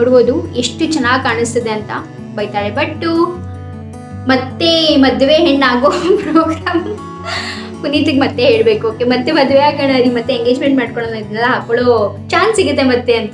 ನೋಡ್ಬೋದು ಎಷ್ಟು ಚೆನ್ನಾಗಿ ಕಾಣಿಸ್ತಿದೆ ಅಂತ ಬೈತಾಳೆ ಬಟ್ ಮತ್ತೆ ಮದುವೆ ಹೆಣ್ಣಾಗೋ ಪ್ರೋಗ್ರಾಮ್ ಪುನೀತಿಗೆ ಮತ್ತೆ ಹೇಳ್ಬೇಕು ಓಕೆ ಮತ್ತೆ ಮದುವೆ ಆಗೋಣ ರೀ ಮತ್ತೆ ಎಂಗೇಜ್ಮೆಂಟ್ ಮಾಡ್ಕೊಳ್ಳೋಣ ಇದನ್ನೆಲ್ಲ ಹಾಕೊಳ್ಳೋ ಚಾನ್ಸ್ ಸಿಗುತ್ತೆ ಮತ್ತೆ ಅಂತ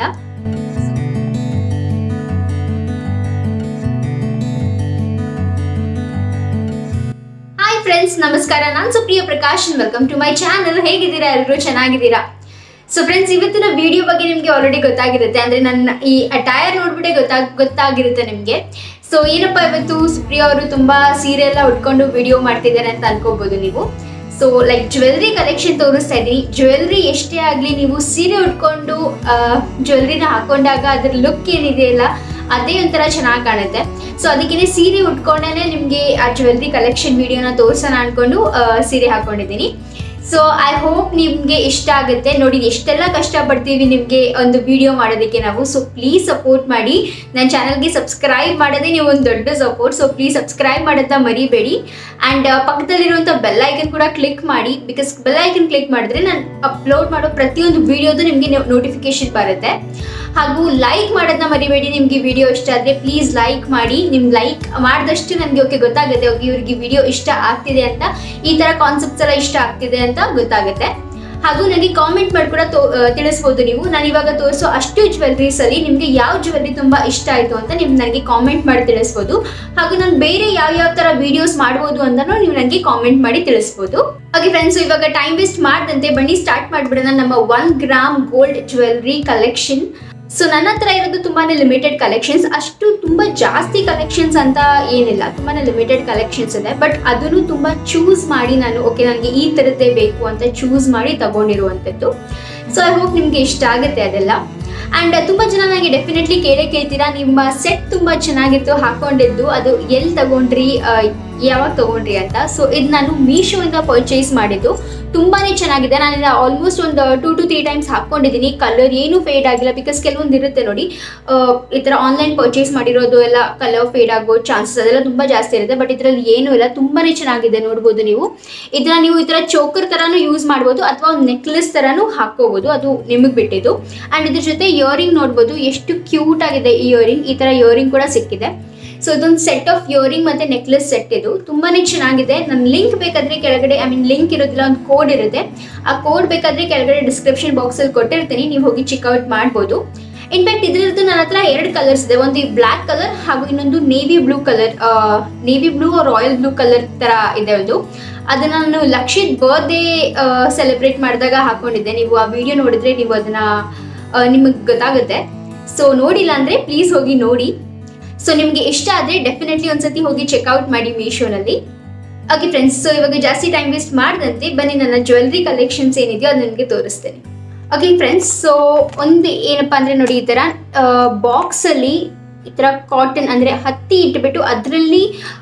ಹಾಯ್ ಫ್ರೆಂಡ್ಸ್ ನಮಸ್ಕಾರ ನಾನು Supriya Prakash welcome to my channel ಹೇಗಿದ್ದೀರಾ ಎಲ್ಲರೂ ಚೆನ್ನಾಗಿದ್ದೀರಾ ಸೊ ಫ್ರೆಂಡ್ಸ್ ಇವತ್ತಿನ ವಿಡಿಯೋ ಬಗ್ಗೆ ನಿಮಗೆ ಆಲ್ರೆಡಿ ಗೊತ್ತಾಗಿರುತ್ತೆ ಅಂದ್ರೆ ನನ್ನ ಈ ಅಟೈರ್ ನೋಡ್ಬಿಟ್ಟೆ ಗೊತ್ತಾಗ್ ಗೊತ್ತಾಗಿರುತ್ತೆ ನಿಮಗೆ ಸೊ ಏನಪ್ಪ ಇವತ್ತು ಸುಪ್ರಿಯ ಅವರು ತುಂಬಾ ಸೀರೆ ಎಲ್ಲ ಉಟ್ಕೊಂಡು ವಿಡಿಯೋ ಮಾಡ್ತಿದ್ದಾರೆ ಅಂತ ಅನ್ಕೋಬಹುದು ನೀವು ಸೊ ಲೈಕ್ ಜ್ಯುವೆಲ್ರಿ ಕಲೆಕ್ಷನ್ ತೋರಿಸ್ತಾ ಇದ್ದೀನಿ ಜ್ಯುವೆಲ್ರಿ ಎಷ್ಟೇ ಆಗಲಿ ನೀವು ಸೀರೆ ಉಟ್ಕೊಂಡು ಜ್ಯುವೆಲ್ರಿನ ಹಾಕೊಂಡಾಗ ಅದ್ರ ಲುಕ್ ಏನಿದೆಯಲ್ಲ ಅದೇ ಒಂಥರ ಚೆನ್ನಾಗಿ ಕಾಣುತ್ತೆ ಸೊ ಅದಕ್ಕೆ ಸೀರೆ ಉಟ್ಕೊಂಡೇ ನಿಮಗೆ ಆ ಜ್ಯುವೆಲ್ರಿ ಕಲೆಕ್ಷನ್ ವಿಡಿಯೋನ ತೋರ್ಸೋಣ ಅನ್ಕೊಂಡು ಆ, ಸೀರೆ ಹಾಕೊಂಡಿದ್ದೀನಿ ಸೊ ಐ ಹೋಪ್ ನಿಮಗೆ ಇಷ್ಟ ಆಗುತ್ತೆ ನೋಡಿ ಎಷ್ಟೆಲ್ಲ ಕಷ್ಟಪಡ್ತೀವಿ ನಿಮಗೆ ಒಂದು ವಿಡಿಯೋ ಮಾಡೋದಕ್ಕೆ ನಾವು ಸೊ ಪ್ಲೀಸ್ ಸಪೋರ್ಟ್ ಮಾಡಿ ನನ್ನ ಚಾನಲ್ಗೆ ಸಬ್ಸ್ಕ್ರೈಬ್ ಮಾಡೋದೇ ನೀವು ಒಂದು ದೊಡ್ಡ ಸಪೋರ್ಟ್ ಸೊ ಪ್ಲೀಸ್ ಸಬ್ಸ್ಕ್ರೈಬ್ ಮಾಡೋದನ್ನ ಮರಿಬೇಡಿ ಆ್ಯಂಡ್ ಪಕ್ಕದಲ್ಲಿರುವಂಥ ಬೆಲ್ ಐಕನ್ ಕೂಡ ಕ್ಲಿಕ್ ಮಾಡಿ ಬಿಕಾಸ್ ಬೆಲ್ ಐಕನ್ ಕ್ಲಿಕ್ ಮಾಡಿದ್ರೆ ನಾನು ಅಪ್ಲೋಡ್ ಮಾಡೋ ಪ್ರತಿಯೊಂದು ವಿಡಿಯೋದು ನಿಮಗೆ ನೋಟಿಫಿಕೇಶನ್ ಬರುತ್ತೆ ಹಾಗೂ ಲೈಕ್ ಮಾಡೋದನ್ನ ಮರಿಬೇಡಿ ನಿಮಗೆ ವಿಡಿಯೋ ಇಷ್ಟ ಆದರೆ ಪ್ಲೀಸ್ ಲೈಕ್ ಮಾಡಿ ನಿಮ್ಮ ಲೈಕ್ ಮಾಡಿದಷ್ಟು ನನಗೆ ಓಕೆ ಗೊತ್ತಾಗುತ್ತೆ ಓಕೆ ಇವ್ರಿಗೆ ವಿಡಿಯೋ ಇಷ್ಟ ಆಗ್ತಿದೆ ಅಂತ ಈ ಥರ ಕಾನ್ಸೆಪ್ಟ್ಸ್ ಎಲ್ಲ ಇಷ್ಟ ಆಗ್ತಿದೆ ಅಂತ ಗೊತ್ತಾಗುತ್ತೆ ಹಾಗೂ ನನಗೆ ಕಾಮೆಂಟ್ ಮಾಡಿ ಕೂಡ ತೋ ಆ, ತಿಳಿಸ್ಬೋದು ನೀವು ನಾನು ಇವಾಗ ತೋರಿಸೋ ಅಷ್ಟು ಜ್ಯುವೆಲ್ರೀಸ್ ಅಲ್ಲಿ ನಿಮಗೆ ಯಾವ ಜ್ಯುವೆಲ್ರಿ ತುಂಬಾ ಇಷ್ಟ ಆಯಿತು ಅಂತ ನೀವು ನನಗೆ ಕಾಮೆಂಟ್ ಮಾಡಿ ತಿಳಿಸ್ಬೋದು ಹಾಗೂ ನಾನು ಬೇರೆ ಯಾವ ಯಾವ ತರ ವಿಡಿಯೋಸ್ ಮಾಡ್ಬೋದು ಅಂತಲೂ ನೀವು ನನಗೆ ಕಾಮೆಂಟ್ ಮಾಡಿ ತಿಳಿಸ್ಬೋದು ಓಕೆ ಫ್ರೆಂಡ್ಸ್ ಇವಾಗ ಟೈಮ್ ವೇಸ್ಟ್ ಮಾಡದಂತೆ ಬನ್ನಿ ಸ್ಟಾರ್ಟ್ ಮಾಡ್ಬಿಡೋಣ ನಮ್ಮ one gram gold jewellery collection so ನನ್ನ ಹತ್ರ ಇರೋದು ತುಂಬಾನೇ ಲಿಮಿಟೆಡ್ ಕಲೆಕ್ಷನ್ಸ್ ಅಷ್ಟು ತುಂಬಾ ಜಾಸ್ತಿ ಕಲೆಕ್ಷನ್ಸ್ ಅಂತ ಏನಿಲ್ಲ ತುಂಬಾನೇ ಲಿಮಿಟೆಡ್ ಕಲೆಕ್ಷನ್ಸ್ ಇದೆ ಬಟ್ ಅದನ್ನು ತುಂಬಾ ಚೂಸ್ ಮಾಡಿ ನಾನು ಓಕೆ ನನಗೆ ಈ ಥರದ್ದೇ ಬೇಕು ಅಂತ ಚೂಸ್ ಮಾಡಿ ತಗೊಂಡಿರುವಂಥದ್ದು ಸೊ ಐ ಹೋಪ್ ನಿಮಗೆ ಇಷ್ಟ ಆಗುತ್ತೆ ಅದೆಲ್ಲ ಆ್ಯಂಡ್ ತುಂಬ ಜನ ನನಗೆ ಡೆಫಿನೆಟ್ಲಿ ಕೇಳೇ ಕೇಳ್ತೀರಾ ನಿಮ್ಮ ಸೆಟ್ ತುಂಬ ಚೆನ್ನಾಗಿತ್ತು ಹಾಕೊಂಡಿದ್ದು ಅದು ಎಲ್ಲಿ ತಗೊಂಡ್ರಿ ಆ, ಯಾವಾಗ ತಗೊಂಡ್ರಿ ಅಂತ ಸೊ ಇದು ನಾನು ಮೀಶೋಯಿಂದ ಪರ್ಚೇಸ್ ಮಾಡಿದ್ದು ತುಂಬಾನೇ ಚೆನ್ನಾಗಿದೆ ನಾನು ಆಲ್ಮೋಸ್ಟ್ ಒಂದು ಟೂ ಟು ತ್ರೀ ಟೈಮ್ಸ್ ಹಾಕೊಂಡಿದ್ದೀನಿ ಕಲರ್ ಏನು ಫೇಡ್ ಆಗಿಲ್ಲ ಬಿಕಾಸ್ ಕೆಲವೊಂದು ಇರುತ್ತೆ ನೋಡಿ ಆ, ಈ ಥರ ಆನ್ಲೈನ್ ಪರ್ಚೇಸ್ ಮಾಡಿರೋದು ಎಲ್ಲ ಕಲರ್ ಫೇಡ್ ಆಗೋ ಚಾನ್ಸಸ್ ಅದೆಲ್ಲ ತುಂಬ ಜಾಸ್ತಿ ಇರುತ್ತೆ ಬಟ್ ಇದರಲ್ಲಿ ಏನೂ ಇಲ್ಲ ತುಂಬಾನೇ ಚೆನ್ನಾಗಿದೆ ನೋಡ್ಬೋದು ನೀವು ಇದನ್ನ ನೀವು ಈ ಥರ ಚೋಕರ್ ಥರನೂ ಯೂಸ್ ಮಾಡ್ಬೋದು ಅಥವಾ ಒಂದು ನೆಕ್ಲೆಸ್ ಥರನೂ ಹಾಕೋಬೋದು ಅದು ನಿಮಗೆ ಬಿಟ್ಟಿದ್ದು ಆ್ಯಂಡ್ ಇದ್ರ ಜೊತೆ ಇಯರಿಂಗ್ ನೋಡ್ಬೋದು ಎಷ್ಟು ಕ್ಯೂಟ್ ಆಗಿದೆ ಇಯರಿಂಗ್ ಈ ಥರ ಇಯರಿಂಗ್ ಕೂಡ ಸಿಕ್ಕಿದೆ ಸೊ ಇದೊಂದು ಸೆಟ್ ಆಫ್ ಇಯರಿಂಗ್ ಮತ್ತೆ ನೆಕ್ಲೆಸ್ ಸೆಟ್ ಇದು ತುಂಬಾನೇ ಚೆನ್ನಾಗಿದೆ ನನ್ನ ಲಿಂಕ್ ಬೇಕಾದ್ರೆ ಕೆಳಗಡೆ ಐ ಮೀನ್ ಲಿಂಕ್ ಇರೋದಿಲ್ಲ ಒಂದು ಕೋಡ್ ಇರುತ್ತೆ ಆ ಕೋಡ್ ಬೇಕಾದ್ರೆ ಕೆಳಗಡೆ ಡಿಸ್ಕ್ರಿಪ್ಷನ್ ಬಾಕ್ಸಲ್ಲಿ ಕೊಟ್ಟಿರ್ತೀನಿ ನೀವು ಹೋಗಿ ಚೆಕ್ಔಟ್ ಮಾಡ್ಬೋದು ಇನ್ಫ್ಯಾಕ್ಟ್ ಇದ್ರದ್ದು ನನ್ನ ಹತ್ರ ಎರಡು ಕಲರ್ಸ್ ಇದೆ ಒಂದು ಬ್ಲ್ಯಾಕ್ ಕಲರ್ ಹಾಗೂ ಇನ್ನೊಂದು navy blue colour navy blue royal blue colour ತರ ಇದೆ ಒಂದು ಅದನ್ನ ನಾನು ಲಕ್ಷಿತ್ ಬರ್ಡೇ ಸೆಲೆಬ್ರೇಟ್ ಮಾಡಿದಾಗ ಹಾಕೊಂಡಿದ್ದೆ ನೀವು ಆ ವಿಡಿಯೋ ನೋಡಿದ್ರೆ ನೀವು ಅದನ್ನ ನಿಮಗೆ ಗೊತ್ತಾಗುತ್ತೆ ಸೊ ನೋಡಿಲ್ಲ ಅಂದ್ರೆ ಪ್ಲೀಸ್ ಹೋಗಿ ನೋಡಿ ಸೊ ನಿಮಗೆ ಇಷ್ಟ ಆದರೆ ಡೆಫಿನೆಟ್ಲಿ ಒಂದ್ಸತಿ ಹೋಗಿ ಚೆಕ್ಔಟ್ ಮಾಡಿ ಮೀಶೋನಲ್ಲಿ ಓಕೆ ಫ್ರೆಂಡ್ಸ್ ಸೊ ಇವಾಗ ಜಾಸ್ತಿ ಟೈಮ್ ವೇಸ್ಟ್ ಮಾಡದಂತೆ ಬನ್ನಿ ನನ್ನ ಜ್ಯುವೆಲ್ರಿ ಕಲೆಕ್ಷನ್ಸ್ ಏನಿದೆಯೋ ಅದು ನಿಮಗೆ ತೋರಿಸ್ತೇನೆ ಓಕೆ ಫ್ರೆಂಡ್ಸ್ ಸೊ ಒಂದು ಏನಪ್ಪ ಅಂದರೆ ನೋಡಿ ಈ ಥರ ಬಾಕ್ಸಲ್ಲಿ ಈ ಥರ ಕಾಟನ್ ಅಂದರೆ ಹತ್ತಿ ಇಟ್ಬಿಟ್ಟು ಅದರಲ್ಲಿ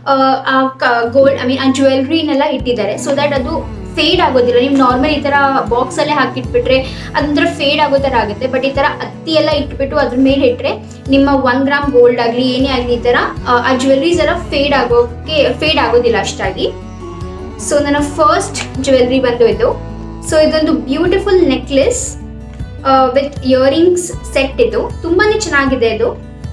ಆ ಗೋಲ್ಡ್ ಐ ಮೀನ್ ಆ ಜ್ಯುವೆಲ್ರಿನೆಲ್ಲ ಇಟ್ಟಿದ್ದಾರೆ ಸೊ ದ್ಯಾಟ್ ಅದು ಫೇಡ್ ಆಗೋದಿಲ್ಲ ನೀವು ನಾರ್ಮಲ್ ಈ ಥರ ಬಾಕ್ಸಲ್ಲೇ ಹಾಕಿಟ್ಬಿಟ್ರೆ ಅದೊಂಥರ ಫೇಡ್ ಆಗೋ ಥರ ಆಗುತ್ತೆ ಬಟ್ ಈ ಥರ ಹತ್ತಿ ಎಲ್ಲ ಇಟ್ಬಿಟ್ಟು ಅದ್ರ ಮೇಲೆ ಇಟ್ಟರೆ ನಿಮ್ಮ ಒನ್ ಗ್ರಾಮ್ ಗೋಲ್ಡ್ ಆಗಲಿ ಏನೇ ಆಗಲಿ ಈ ಥರ ಆ, ಆ ಜ್ಯುವೆಲ್ರೀಸ್ ಎಲ್ಲ ಫೇಡ್ ಆಗೋಕ್ಕೆ ಫೇಡ್ ಆಗೋದಿಲ್ಲ ಅಷ್ಟಾಗಿ ಸೊ ನನ್ನ ಫಸ್ಟ್ ಜ್ಯುವೆಲ್ರಿ ಬಂದು ಇದು ಸೊ ಇದೊಂದು beautiful necklace with earrings set ಇದು ತುಂಬಾನೇ ಚೆನ್ನಾಗಿದೆ ಇದು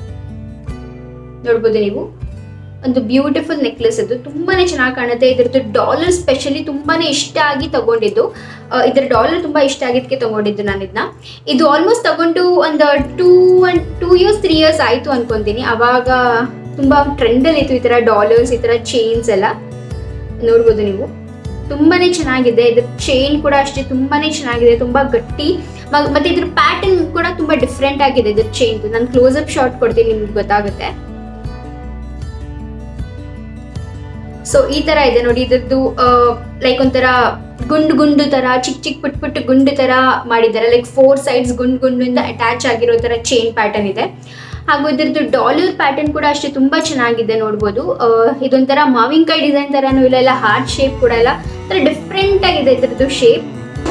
ನೋಡ್ಬೋದು ನೀವು ಒಂದು ಬ್ಯೂಟಿಫುಲ್ ನೆಕ್ಲೆಸ್ ಇದು ತುಂಬಾನೇ ಚೆನ್ನಾಗಿ ಕಾಣುತ್ತೆ ಇದ್ರದ್ದು ಡಾಲರ್ ಸ್ಪೆಷಲಿ ತುಂಬಾನೇ ಇಷ್ಟ ಆಗಿ ತಗೊಂಡಿದ್ದು ಆ, ಇದ್ರ ಡಾಲರ್ ತುಂಬಾ ಇಷ್ಟ ಆಗಿದ್ದಕ್ಕೆ ತಗೊಂಡಿದ್ದು ನಾನು ಇದನ್ನ ಇದು ಆಲ್ಮೋಸ್ಟ್ ತಗೊಂಡು ಒಂದು two and two years three years ಆಯ್ತು ಅನ್ಕೊಂತೀನಿ ಅವಾಗ ತುಂಬಾ ಟ್ರೆಂಡಲ್ಲಿ ಇತ್ತು ಈ ತರ ಡಾಲರ್ಸ್ ಈ ತರ ಚೈನ್ಸ್ ಎಲ್ಲ ನೋಡ್ಬೋದು ನೀವು ತುಂಬಾನೇ ಚೆನ್ನಾಗಿದೆ ಇದ್ರ ಚೈನ್ ಕೂಡ ಅಷ್ಟೇ ತುಂಬಾನೇ ಚೆನ್ನಾಗಿದೆ ತುಂಬಾ ಗಟ್ಟಿ ಮ- ಮತ್ತೆ ಇದ್ರ ಪ್ಯಾಟರ್ನ್ ಕೂಡ ತುಂಬಾ ಡಿಫ್ರೆಂಟ್ ಆಗಿದೆ ಇದ್ರ ಚೈನ್ ನಾನು ಕ್ಲೋಸ್ ಅಪ್ ಶಾಟ್ ಕೊಡ್ತೀನಿ ನಿಮ್ಗೆ ಗೊತ್ತಾಗುತ್ತೆ ಸೊ ಈ ತರ ಇದೆ ನೋಡಿ ಇದ್ರದ್ದು ಲೈಕ್ ಒಂಥರ ಗುಂಡು ಗುಂಡು ತರ ಚಿಕ್ಕ ಚಿಕ್ಕ ಪುಟ್ ಪುಟ್ ಗುಂಡು ತರ ಮಾಡಿದ್ದಾರೆ ಲೈಕ್ ಫೋರ್ ಸೈಡ್ಸ್ ಗುಂಡು ಗುಂಡಿಂದ ಅಟ್ಯಾಚ್ ಆಗಿರೋ ತರ ಚೈನ್ ಪ್ಯಾಟರ್ನ್ ಇದೆ ಹಾಗೂ ಇದ್ರದ್ದು ಡಾಲರ್ ಪ್ಯಾಟರ್ನ್ ಕೂಡ ಅಷ್ಟೇ ತುಂಬಾ ಚೆನ್ನಾಗಿದೆ ನೋಡ್ಬೋದು ಆ, ಇದೊಂಥರ ಮಾವಿನಕಾಯಿ ಡಿಸೈನ್ ತರನೂ ಇಲ್ಲ ಇಲ್ಲ ಹಾರ್ಟ್ ಶೇಪ್ ಕೂಡ ಇಲ್ಲ ತರ ಡಿಫ್ರೆಂಟ್ ಆಗಿದೆ ಇದ್ರದ್ದು ಶೇಪ್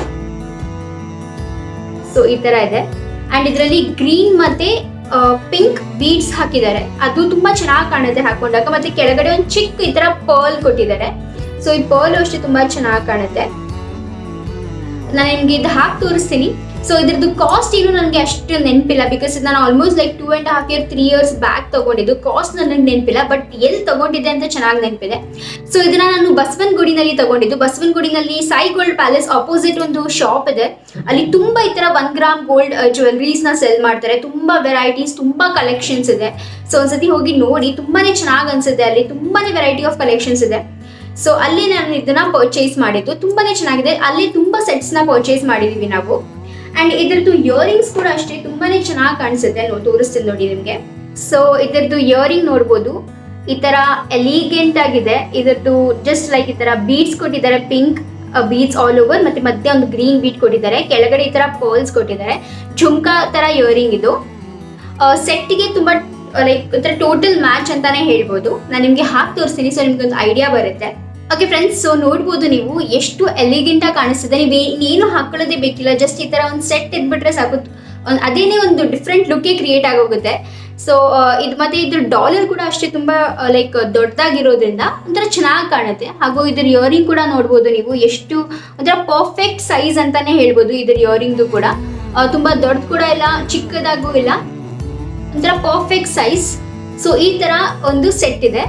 ಸೊ ಈ ತರ ಇದೆ ಅಂಡ್ ಇದರಲ್ಲಿ ಗ್ರೀನ್ ಮತ್ತೆ ಪಿಂಕ್ ಬೀಡ್ಸ್ ಹಾಕಿದ್ದಾರೆ ಅದು ತುಂಬಾ ಚೆನ್ನಾಗಿ ಕಾಣುತ್ತೆ ಹಾಕೊಂಡಾಗ ಮತ್ತೆ ಕೆಳಗಡೆ ಒಂದು ಚಿಕ್ಕ ಈ ತರ ಪರ್ಲ್ ಕೊಟ್ಟಿದ್ದಾರೆ ಸೊ ಈ ಪರ್ಲ್ ಅಷ್ಟೇ ತುಂಬಾ ಚೆನ್ನಾಗಿ ಕಾಣುತ್ತೆ ನಾನು ನಿಮ್ಗೆ ಇದು ಹಾಕಿ ತೋರಿಸ್ತೀನಿ ಸೊ ಇದ್ರದ್ದು ಕಾಸ್ಟ್ ಏನು ನನಗೆ ಅಷ್ಟು ನೆನಪಿಲ್ಲ ಬಿಕಾಸ್ ನಾನು almost like two and half year three years back ತಗೊಂಡಿದ್ದು ಕಾಸ್ಟ್ ನನಗೆ ನೆನಪಿಲ್ಲ ಬಟ್ ಎಲ್ಲಿ ತಗೊಂಡಿದ್ದೆ ಅಂತ ಚೆನ್ನಾಗಿ ನೆನಪಿದೆ ಸೊ ಇದನ್ನ ನಾನು ಬಸವನಗುಡಿನಲ್ಲಿ ತಗೊಂಡಿದ್ದು ಬಸವನಗುಡಿನಲ್ಲಿ ಸಾಯಿ ಗೋಲ್ಡ್ ಪ್ಯಾಲೇಸ್ ಆಪೋಸಿಟ್ ಒಂದು ಶಾಪ್ ಇದೆ ಅಲ್ಲಿ ತುಂಬಾ ಈ ತರ ಒನ್ ಗ್ರಾಮ್ ಗೋಲ್ಡ್ ಜ್ಯುವೆಲ್ರೀಸ್ ನ ಸೆಲ್ ಮಾಡ್ತಾರೆ ತುಂಬಾ ವೆರೈಟೀಸ್ ತುಂಬಾ ಕಲೆಕ್ಷನ್ಸ್ ಇದೆ ಸೊ ಒಂದ್ಸತಿ ಹೋಗಿ ನೋಡಿ ತುಂಬಾನೇ ಚೆನ್ನಾಗಿ ಅನ್ಸುತ್ತೆ ಅಲ್ಲಿ ತುಂಬಾನೇ ವೆರೈಟಿ ಆಫ್ ಕಲೆಕ್ಷನ್ಸ್ ಇದೆ ಸೊ ಅಲ್ಲಿ ನಾನು ಇದನ್ನ ಪರ್ಚೇಸ್ ಮಾಡಿದ್ದು ತುಂಬಾನೇ ಚೆನ್ನಾಗಿದೆ ಅಲ್ಲಿ ತುಂಬಾ ಸೆಟ್ಸ್ ನ ಪರ್ಚೇಸ್ ಮಾಡಿದೀವಿ ನಾವು ಅಂಡ್ ಇದ್ರದ್ದು ಇಯರಿಂಗ್ಸ್ ಕೂಡ ಅಷ್ಟೇ ತುಂಬಾನೇ ಚೆನ್ನಾಗಿ ಕಾಣಿಸುತ್ತೆ ನೋ ತೋರಿಸ್ತೀನಿ ನೋಡಿ ನಿಮ್ಗೆ ಸೊ ಇದ್ರದ್ದು ಇಯರಿಂಗ್ ನೋಡ್ಬೋದು ಈ ತರ ಎಲಿಗೆಂಟ್ ಆಗಿದೆ ಇದ್ರದ್ದು ಜಸ್ಟ್ ಲೈಕ್ ಈ ತರ ಬೀಡ್ಸ್ ಕೊಟ್ಟಿದ್ದಾರೆ ಪಿಂಕ್ ಬೀಡ್ಸ್ ಆಲ್ ಓವರ್ ಮತ್ತೆ ಮಧ್ಯೆ ಒಂದು ಗ್ರೀನ್ ಬೀಟ್ ಕೊಟ್ಟಿದ್ದಾರೆ ಕೆಳಗಡೆ ಈ ತರ ಪರ್ಲ್ಸ್ ಕೊಟ್ಟಿದ್ದಾರೆ ಝುಮ್ಕಾ ತರ ಇಯರಿಂಗ್ ಇದು ಸೆಟ್ಗೆ ತುಂಬಾ ಲೈಕ್ ಒಂಥರ ಟೋಟಲ್ ಮ್ಯಾಚ್ ಅಂತಾನೆ ಹೇಳ್ಬೋದು ನಾನು ನಿಮ್ಗೆ ಹಾಕಿ ತೋರಿಸ್ತೀನಿ ಸೊ ನಿಮ್ಗೆ ಒಂದು ಐಡಿಯಾ ಬರುತ್ತೆ ಓಕೆ ಫ್ರೆಂಡ್ಸ್ ಸೊ ನೋಡ್ಬೋದು ನೀವು ಎಷ್ಟು ಎಲಿಗೆಂಟ್ ಆಗಿ ಕಾಣಿಸ್ತಿದೆ ನೀವು ಇನ್ನೇನು ಹಾಕೊಳ್ಳೋದೇ ಬೇಕಿಲ್ಲ ಜಸ್ಟ್ ಈ ತರ ಒಂದು ಸೆಟ್ ಇದ್ಬಿಟ್ರೆ ಸಾಕು ಒಂದ್- ಅದೇನೇ ಒಂದು ಡಿಫ್ರೆಂಟ್ ಲುಕ್ಕೇ ಕ್ರಿಯೇಟ್ ಆಗೋಗುತ್ತೆ ಸೊ ಇದು ಮತ್ತೆ ಇದ್ರ ಡಾಲರ್ ಕೂಡ ಅಷ್ಟೇ ತುಂಬಾ ಲೈಕ್ ದೊಡ್ಡದಾಗಿರೋದ್ರಿಂದ ಒಂಥರ ಚೆನ್ನಾಗಿ ಕಾಣುತ್ತೆ ಹಾಗೂ ಇದ್ರ ಇಯರಿಂಗ್ ಕೂಡ ನೋಡ್ಬೋದು ನೀವು ಎಷ್ಟು ಒಂಥರ ಪರ್ಫೆಕ್ಟ್ ಸೈಜ್ ಅಂತಾನೆ ಹೇಳ್ಬೋದು ಇದ್ರ ಇಯರಿಂಗ್ದು ಕೂಡ ಆ, ತುಂಬಾ ದೊಡ್ಡದು ಕೂಡ ಇಲ್ಲ ಚಿಕ್ಕದಾಗೂ ಇಲ್ಲ ಒಂಥರ ಪರ್ಫೆಕ್ಟ್ ಸೈಜ್ ಸೊ ಈ ತರ ಒಂದು ಸೆಟ್ ಇದೆ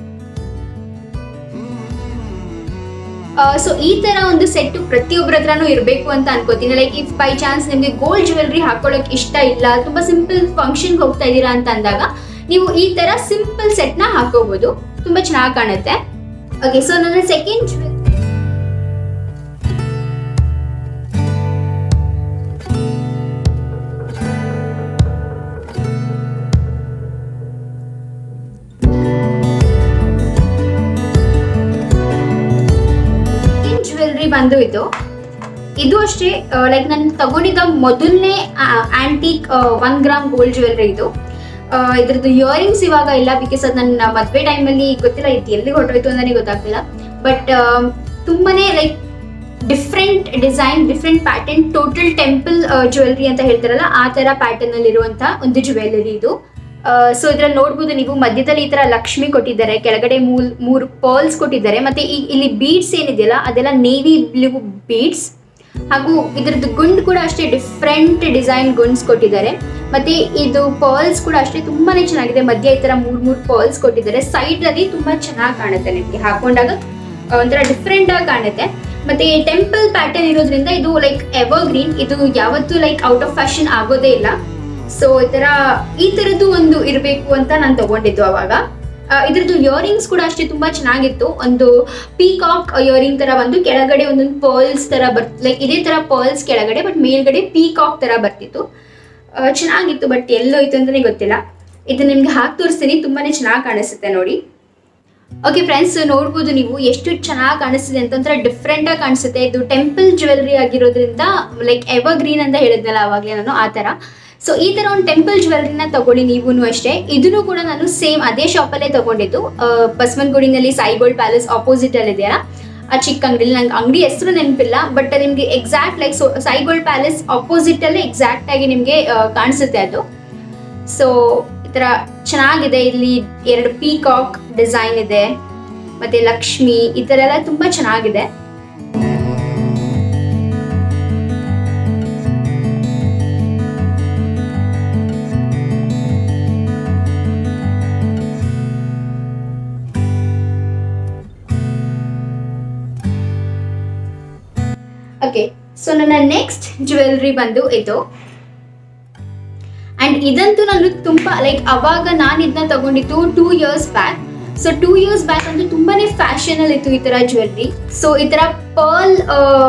ಸೊ ಈ ತರ ಒಂದು ಸೆಟ್ ಪ್ರತಿಯೊಬ್ಬರ ಹತ್ರನೂ ಇರಬೇಕು ಅಂತ ಅನ್ಕೋತೀನಿ ಲೈಕ್ ಇಫ್ ಬೈ ಚಾನ್ಸ್ ನಿಮಗೆ ಗೋಲ್ಡ್ ಜ್ಯುವೆಲ್ರಿ ಹಾಕೊಳ್ಳೋಕೆ ಇಷ್ಟ ಇಲ್ಲ ತುಂಬಾ ಸಿಂಪಲ್ ಫಂಕ್ಷನ್ಗೆ ಹೋಗ್ತಾ ಇದ್ದೀರಾ ಅಂತ ಅಂದಾಗ ನೀವು ಈ ತರ ಸಿಂಪಲ್ ಸೆಟ್ ನ ಹಾಕೋಬಹುದು ತುಂಬಾ ಚೆನ್ನಾಗಿ ಕಾಣುತ್ತೆ ಓಕೆ ಸೊ ನನ್ನ ಸೆಕೆಂಡ್ ಜ್ಯುವೆಲ್ರಿ ಬಂದು ಇದು ಇದು ಅಷ್ಟೇ ಲೈಕ್ ನಾನು ತಗೊಂಡಿದ್ದ ಮೊದಲನೇ antique one gram gold jewellery ಇದು ಆ, ಇದ್ರದ್ದು ಇಯರಿಂಗ್ಸ್ ಇವಾಗ ಇಲ್ಲ ಬಿಕಾಸ್ ಅದು ನನ್ನ ಮದುವೆ ಟೈಮಲ್ಲಿ ಗೊತ್ತಿಲ್ಲ ಇದು ಎಲ್ಲಿ ಹೊರಟೋಯ್ತು ಅಂತಾನೆ ಗೊತ್ತಾಗ್ತಿಲ್ಲ ಬಟ್ ತುಂಬಾನೇ like different design different pattern total temple jewellery ಅಂತ ಹೇಳ್ತಾರಲ್ಲ ಆ ತರ ಪ್ಯಾಟರ್ನ್ ಅಲ್ಲಿ ಇರುವಂತ ಒಂದು ಜ್ಯುವೆಲರಿ ಇದು ಸೊ ಇದ್ರಲ್ಲಿ ನೋಡ್ಬೋದು ನೀವು ಮಧ್ಯದಲ್ಲಿ ಈ ತರ ಲಕ್ಷ್ಮಿ ಕೊಟ್ಟಿದ್ದಾರೆ ಕೆಳಗಡೆ ಮೂಲ್ ಮೂರು ಪರ್ಲ್ಸ್ ಕೊಟ್ಟಿದ್ದಾರೆ ಮತ್ತೆ ಈ ಇಲ್ಲಿ ಬೀಡ್ಸ್ ಏನಿದೆಯಲ್ಲ ಅದೆಲ್ಲ ನೇವಿ ಬ್ಲೂ ಬೀಡ್ಸ್ ಹಾಗೂ ಇದ್ರದ್ದು ಗುಂಡ್ ಕೂಡ ಅಷ್ಟೇ ಡಿಫ್ರೆಂಟ್ ಡಿಸೈನ್ ಗುಂಡ್ಸ್ ಕೊಟ್ಟಿದ್ದಾರೆ ಮತ್ತೆ ಇದು ಪರ್ಲ್ಸ್ ಕೂಡ ಅಷ್ಟೇ ತುಂಬಾನೇ ಚೆನ್ನಾಗಿದೆ ಮಧ್ಯ ಈ ತರ ಮೂರ್ ಮೂರ್ ಪರ್ಲ್ಸ್ ಕೊಟ್ಟಿದ್ದಾರೆ ಸೈಡ್ ಅಲ್ಲಿ ತುಂಬಾ ಚೆನ್ನಾಗಿ ಕಾಣುತ್ತೆ ನಿಮಗೆ ಹಾಕೊಂಡಾಗ ಆ, ಒಂಥರ ಡಿಫ್ರೆಂಟ್ ಆಗಿ ಕಾಣುತ್ತೆ ಮತ್ತೆ ಟೆಂಪಲ್ ಪ್ಯಾಟರ್ನ್ ಇರೋದ್ರಿಂದ ಇದು ಲೈಕ್ ಎವರ್ ಗ್ರೀನ್ ಇದು ಯಾವತ್ತೂ ಲೈಕ್ ಔಟ್ ಆಫ್ ಫ್ಯಾಷನ್ ಆಗೋದೇ ಇಲ್ಲ ಸೊ ಈ ತರ ಈ ತರದ್ದು ಒಂದು ಇರಬೇಕು ಅಂತ ನಾನು ತಗೊಂಡಿದ್ದು ಅವಾಗ ಆ, ಇದ್ರದ್ದು ಇಯರಿಂಗ್ಸ್ ಕೂಡ ಅಷ್ಟೇ ತುಂಬಾ ಚೆನ್ನಾಗಿತ್ತು ಒಂದು ಪೀಕಾಕ್ ಇಯರಿಂಗ್ ತರ ಬಂದು ಕೆಳಗಡೆ ಒಂದೊಂದು ಪರ್ಲ್ಸ್ ತರ ಬರ್ತ ಲೈಕ್ ಇದೇ ತರ ಪರ್ಲ್ಸ್ ಕೆಳಗಡೆ ಬಟ್ ಮೇಲ್ಗಡೆ ಪೀಕಾಕ್ ತರ ಬರ್ತಿತ್ತು ಆ, ಚೆನ್ನಾಗಿತ್ತು ಬಟ್ ಎಲ್ಲೋಯ್ತು ಅಂತಾನೆ ಗೊತ್ತಿಲ್ಲ ಇದು ನಿಮ್ಗೆ ಹಾಕಿ ತೋರಿಸ್ತೀನಿ ತುಂಬಾನೇ ಚೆನ್ನಾಗಿ ಕಾಣಿಸುತ್ತೆ ನೋಡಿ ಓಕೆ ಫ್ರೆಂಡ್ಸ್ ನೋಡ್ಬೋದು ನೀವು ಎಷ್ಟು ಚೆನ್ನಾಗಿ ಕಾಣಿಸ್ತಿದೆ ಅಂತ ಒಂಥರ ಡಿಫ್ರೆಂಟ್ ಆಗಿ ಕಾಣಿಸುತ್ತೆ ಇದು ಟೆಂಪಲ್ ಜ್ಯುವೆಲ್ರಿ ಆಗಿರೋದ್ರಿಂದ ಲೈಕ್ ಎವರ್ ಗ್ರೀನ್ ಅಂತ ಹೇಳಿದ್ನಲ್ಲ ಅವಾಗಲೇ ನಾನು ಆ ಥರ ಸೊ ಈ ಥರ ಒಂದು ಟೆಂಪಲ್ ಜ್ಯುವೆಲ್ರಿನ ತಗೊಳ್ಳಿ ನೀವು ಅಷ್ಟೇ ಇದನ್ನು ಕೂಡ ನಾನು ಸೇಮ್ ಅದೇ ಶಾಪಲ್ಲೇ ತಗೊಂಡಿದ್ದು ಆ, ಬಸವನಗುಡಿನಲ್ಲಿ ಸಾಯಿ ಗೋಲ್ಡ್ ಪ್ಯಾಲೇಸ್ ಆಪೋಸಿಟ್ ಅಲ್ಲಿ ಇದೆಯಲ್ಲ ಆ ಚಿಕ್ಕ ಅಂಗಡಿ ನಂಗೆ ಅಂಗಡಿ ಹೆಸರು ನೆನಪಿಲ್ಲ ಬಟ್ ನಿಮಗೆ exact like so Sai gold palace opposite ಅಲ್ಲೇ ಎಕ್ಸಾಕ್ಟ್ ಆಗಿ ನಿಮಗೆ ಕಾಣಿಸುತ್ತೆ ಅದು ಸೊ ಈ ಥರ ಚೆನ್ನಾಗಿದೆ ಇಲ್ಲಿ ಎರಡು ಪೀಕಾಕ್ ಡಿಸೈನ್ ಇದೆ ಮತ್ತೆ ಲಕ್ಷ್ಮಿ ಈ ಥರ ಎಲ್ಲ ತುಂಬಾ ಚೆನ್ನಾಗಿದೆ ಓಕೆ ಸೊ ನನ್ನ ನೆಕ್ಸ್ಟ್ ಜ್ಯುವೆಲ್ರಿ ಬಂದು ಇದು ಅಂಡ್ ಇದಂತೂ ನಾನು ತುಂಬಾ ಲೈಕ್ ಅವಾಗ ನಾನು ಇದನ್ನ ತಗೊಂಡಿದ್ದು two years back so two years back ಅಂತೂ ತುಂಬಾನೇ ಫ್ಯಾಷನ್ ಅಲ್ಲಿ ಇತ್ತು ಈ ತರ ಜ್ಯುವೆಲ್ರಿ ಸೊ ಈ ತರ ಪರ್ಲ್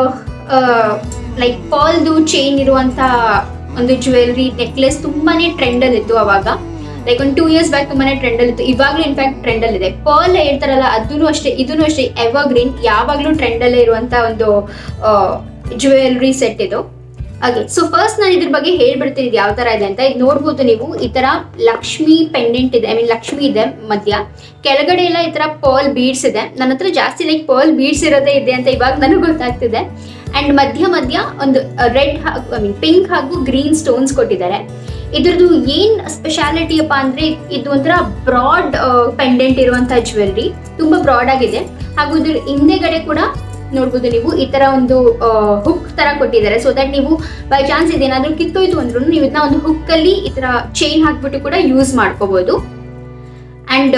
ಲೈಕ್ ಪರ್ಲ್ದು ಚೈನ್ ಇರುವಂತ ಒಂದು ಜ್ಯುವೆಲ್ರಿ ನೆಕ್ಲೆಸ್ ತುಂಬಾನೇ ಟ್ರೆಂಡ್ ಅಲ್ಲಿ ಇತ್ತು ಅವಾಗ ಲೈಕ್ ಒಂದು ಟೂ ಇಯರ್ಸ್ ಬ್ಯಾಕ್ ತುಂಬಾನೇ ಟ್ರೆಂಡ್ ಅಲ್ಲಿ ಇತ್ತು ಇವಾಗಲೂ ಇನ್ಫ್ಯಾಕ್ಟ್ ಟ್ರೆಂಡ್ ಅಲ್ಲಿ ಇದೆ ಪರ್ಲ್ ಹೇಳ್ತಾರಲ್ಲ ಅದನ್ನು ಅಷ್ಟೇ ಇದನ್ನು ಅಷ್ಟೇ ಎವರ್ ಗ್ರೀನ್ ಯಾವಾಗಲೂ ಟ್ರೆಂಡ್ ಅಲ್ಲೇ ಇರುವಂತ ಒಂದು ಜ್ಯುವೆಲ್ರಿ ಸೆಟ್ ಇದು ಹಾಗೆ ಸೊ ಫಸ್ಟ್ ನಾನು ಇದ್ರ ಬಗ್ಗೆ ಹೇಳ್ಬಿಡ್ತೀನಿ ಇದು ಯಾವ ತರ ಇದೆ ಅಂತ ಇದು ನೋಡ್ಬೋದು ನೀವು ಈ ತರ ಲಕ್ಷ್ಮಿ ಪೆಂಡೆಂಟ್ ಇದೆ ಐ ಮೀನ್ ಲಕ್ಷ್ಮಿ ಇದೆ ಮಧ್ಯ ಕೆಳಗಡೆ ಎಲ್ಲ ಈ ತರ ಪರ್ಲ್ ಬೀಡ್ಸ್ ಇದೆ ನನ್ನ ಹತ್ರ ಜಾಸ್ತಿ ಲೈಕ್ ಪರ್ಲ್ ಬೀಡ್ಸ್ ಇರೋದೇ ಇದೆ ಅಂತ ಇವಾಗ ನನಗೆ ಗೊತ್ತಾಗ್ತಿದೆ ಅಂಡ್ ಮಧ್ಯ ಮಧ್ಯ ಒಂದು ರೆಡ್ ಐ ಮೀನ್ ಪಿಂಕ್ ಹಾಗೂ ಗ್ರೀನ್ ಸ್ಟೋನ್ಸ್ ಕೊಟ್ಟಿದ್ದಾರೆ ಇದ್ರದ್ದು ಏನ್ ಸ್ಪೆಷಾಲಿಟಿ ಅಪ್ಪ ಅಂದ್ರೆ ಇದು ಒಂಥರ ಬ್ರಾಡ್ ಪೆಂಡೆಂಟ್ ಇರುವಂತಹ ಜ್ಯುವೆಲ್ರಿ ತುಂಬಾ ಬ್ರಾಡ್ ಆಗಿದೆ ಹಾಗೂ ಇದ್ರ ಹಿಂದೆಗಡೆ ಕೂಡ ನೋಡ್ಬೋದು ನೀವು ಈ ತರ ಒಂದು ಹುಕ್ ತರ ಕೊಟ್ಟಿದ್ದಾರೆ ಸೊ ದಟ್ ನೀವು ಬೈ ಚಾನ್ಸ್ ಇದೇನಾದ್ರೂ ಕಿತ್ತೋಯ್ತು ಅಂದ್ರೂ ನೀವು ಇದನ್ನ ಒಂದು ಹುಕ್ ಅಲ್ಲಿ ಈ ತರ ಚೈನ್ ಹಾಕ್ಬಿಟ್ಟು ಕೂಡ ಯೂಸ್ ಮಾಡ್ಕೋಬಹುದು ಅಂಡ್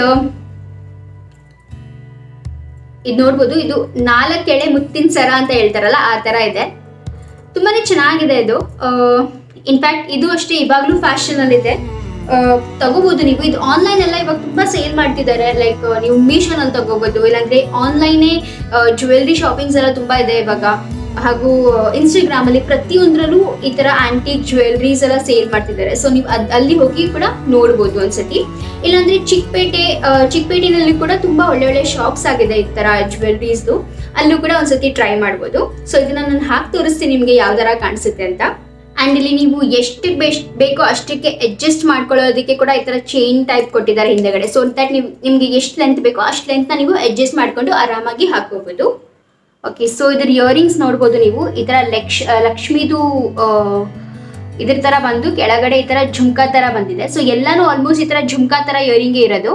ಇದು ನೋಡ್ಬೋದು ಇದು ನಾಲ್ಕೆಳೆ ಮುತ್ತಿನ ಸರ ಅಂತ ಹೇಳ್ತಾರಲ್ಲ ಆ ತರ ಇದೆ ತುಂಬಾನೇ ಚೆನ್ನಾಗಿದೆ ಇದು ಇನ್ಫ್ಯಾಕ್ಟ್ ಇದು ಅಷ್ಟೇ ಇವಾಗ್ಲೂ ಫ್ಯಾಷನ್ ಅಲ್ಲಿ ಇದೆ ತಗೋಬಹುದು ನೀವು ಇದು ಆನ್ಲೈನ್ ಎಲ್ಲ ಇವಾಗ ತುಂಬಾ ಸೇಲ್ ಮಾಡ್ತಿದ್ದಾರೆ ಲೈಕ್ ನೀವು ಮೀಶೋನಲ್ಲಿ ತಗೋಬಹುದು ಇಲ್ಲಾಂದ್ರೆ ಆನ್ಲೈನೇ ಜ್ಯುವೆಲ್ರಿ ಶಾಪಿಂಗ್ಸ್ ಎಲ್ಲ ತುಂಬಾ ಇದೆ ಇವಾಗ ಹಾಗೂ ಇನ್ಸ್ಟಾಗ್ರಾಮ್ ಅಲ್ಲಿ ಪ್ರತಿಯೊಂದರಲ್ಲೂ ಈ ತರ ಆಂಟಿಕ್ ಜ್ಯುವೆಲ್ರೀಸ್ ಎಲ್ಲ ಸೇಲ್ ಮಾಡ್ತಿದ್ದಾರೆ ಸೊ ನೀವು ಅದ್ ಅಲ್ಲಿ ಹೋಗಿ ಕೂಡ ನೋಡ್ಬೋದು ಒಂದ್ಸತಿ ಇಲ್ಲಾಂದ್ರೆ ಚಿಕ್ಕಪೇಟೆ ಆ, ಚಿಕ್ಕಪೇಟೆನಲ್ಲಿ ಕೂಡ ತುಂಬಾ ಒಳ್ಳೆ ಒಳ್ಳೆ ಶಾಪ್ಸ್ ಆಗಿದೆ ಈ ತರ ಜ್ಯುವೆಲ್ರೀಸ್ದು ಅಲ್ಲೂ ಕೂಡ ಒಂದ್ಸತಿ ಟ್ರೈ ಮಾಡ್ಬೋದು ಸೊ ಇದನ್ನ ನಾನು ಹಾಕಿ ತೋರಿಸ್ತೀನಿ ನಿಮ್ಗೆ ಯಾವ ತರ ಕಾಣಿಸುತ್ತೆ ಅಂತ ಅಂಡ್ ಇಲ್ಲಿ ನೀವು ಎಷ್ಟು ಬೆಸ್ಟ್ ಬೇಕೋ ಅಷ್ಟಕ್ಕೆ ಅಡ್ಜಸ್ಟ್ ಮಾಡ್ಕೊಳ್ಳೋದಕ್ಕೆ ಕೂಡ ಈ ತರ ಚೈನ್ ಟೈಪ್ ಕೊಟ್ಟಿದ್ದಾರೆ ಹಿಂದೆಗಡೆ ಸೊ ದಟ್ ನೀವು ನಿಮ್ಗೆ ಎಷ್ಟು ಲೆಂತ್ ಬೇಕೋ ಅಷ್ಟು ಲೆಂತ್ ನೀವು ಅಡ್ಜಸ್ಟ್ ಮಾಡ್ಕೊಂಡು ಆರಾಮಾಗಿ ಹಾಕೋಬಹುದು ಓಕೆ ಸೊ ಇದ್ರ ಇಯರಿಂಗ್ಸ್ ನೋಡ್ಬೋದು ನೀವು ಈ ತರ ಲಕ್ಷ ಲಕ್ಷ್ಮಿದು ಆ, ಇದ್ರ ತರ ಬಂದು ಕೆಳಗಡೆ ಈ ತರ ಝುಮ್ಕಾ ತರ ಬಂದಿದೆ ಸೊ ಎಲ್ಲಾನು ಆಲ್ಮೋಸ್ಟ್ ಈ ತರ ಝುಮ್ಕಾ ತರ ಇಯರಿಂಗ್ ಇರೋದು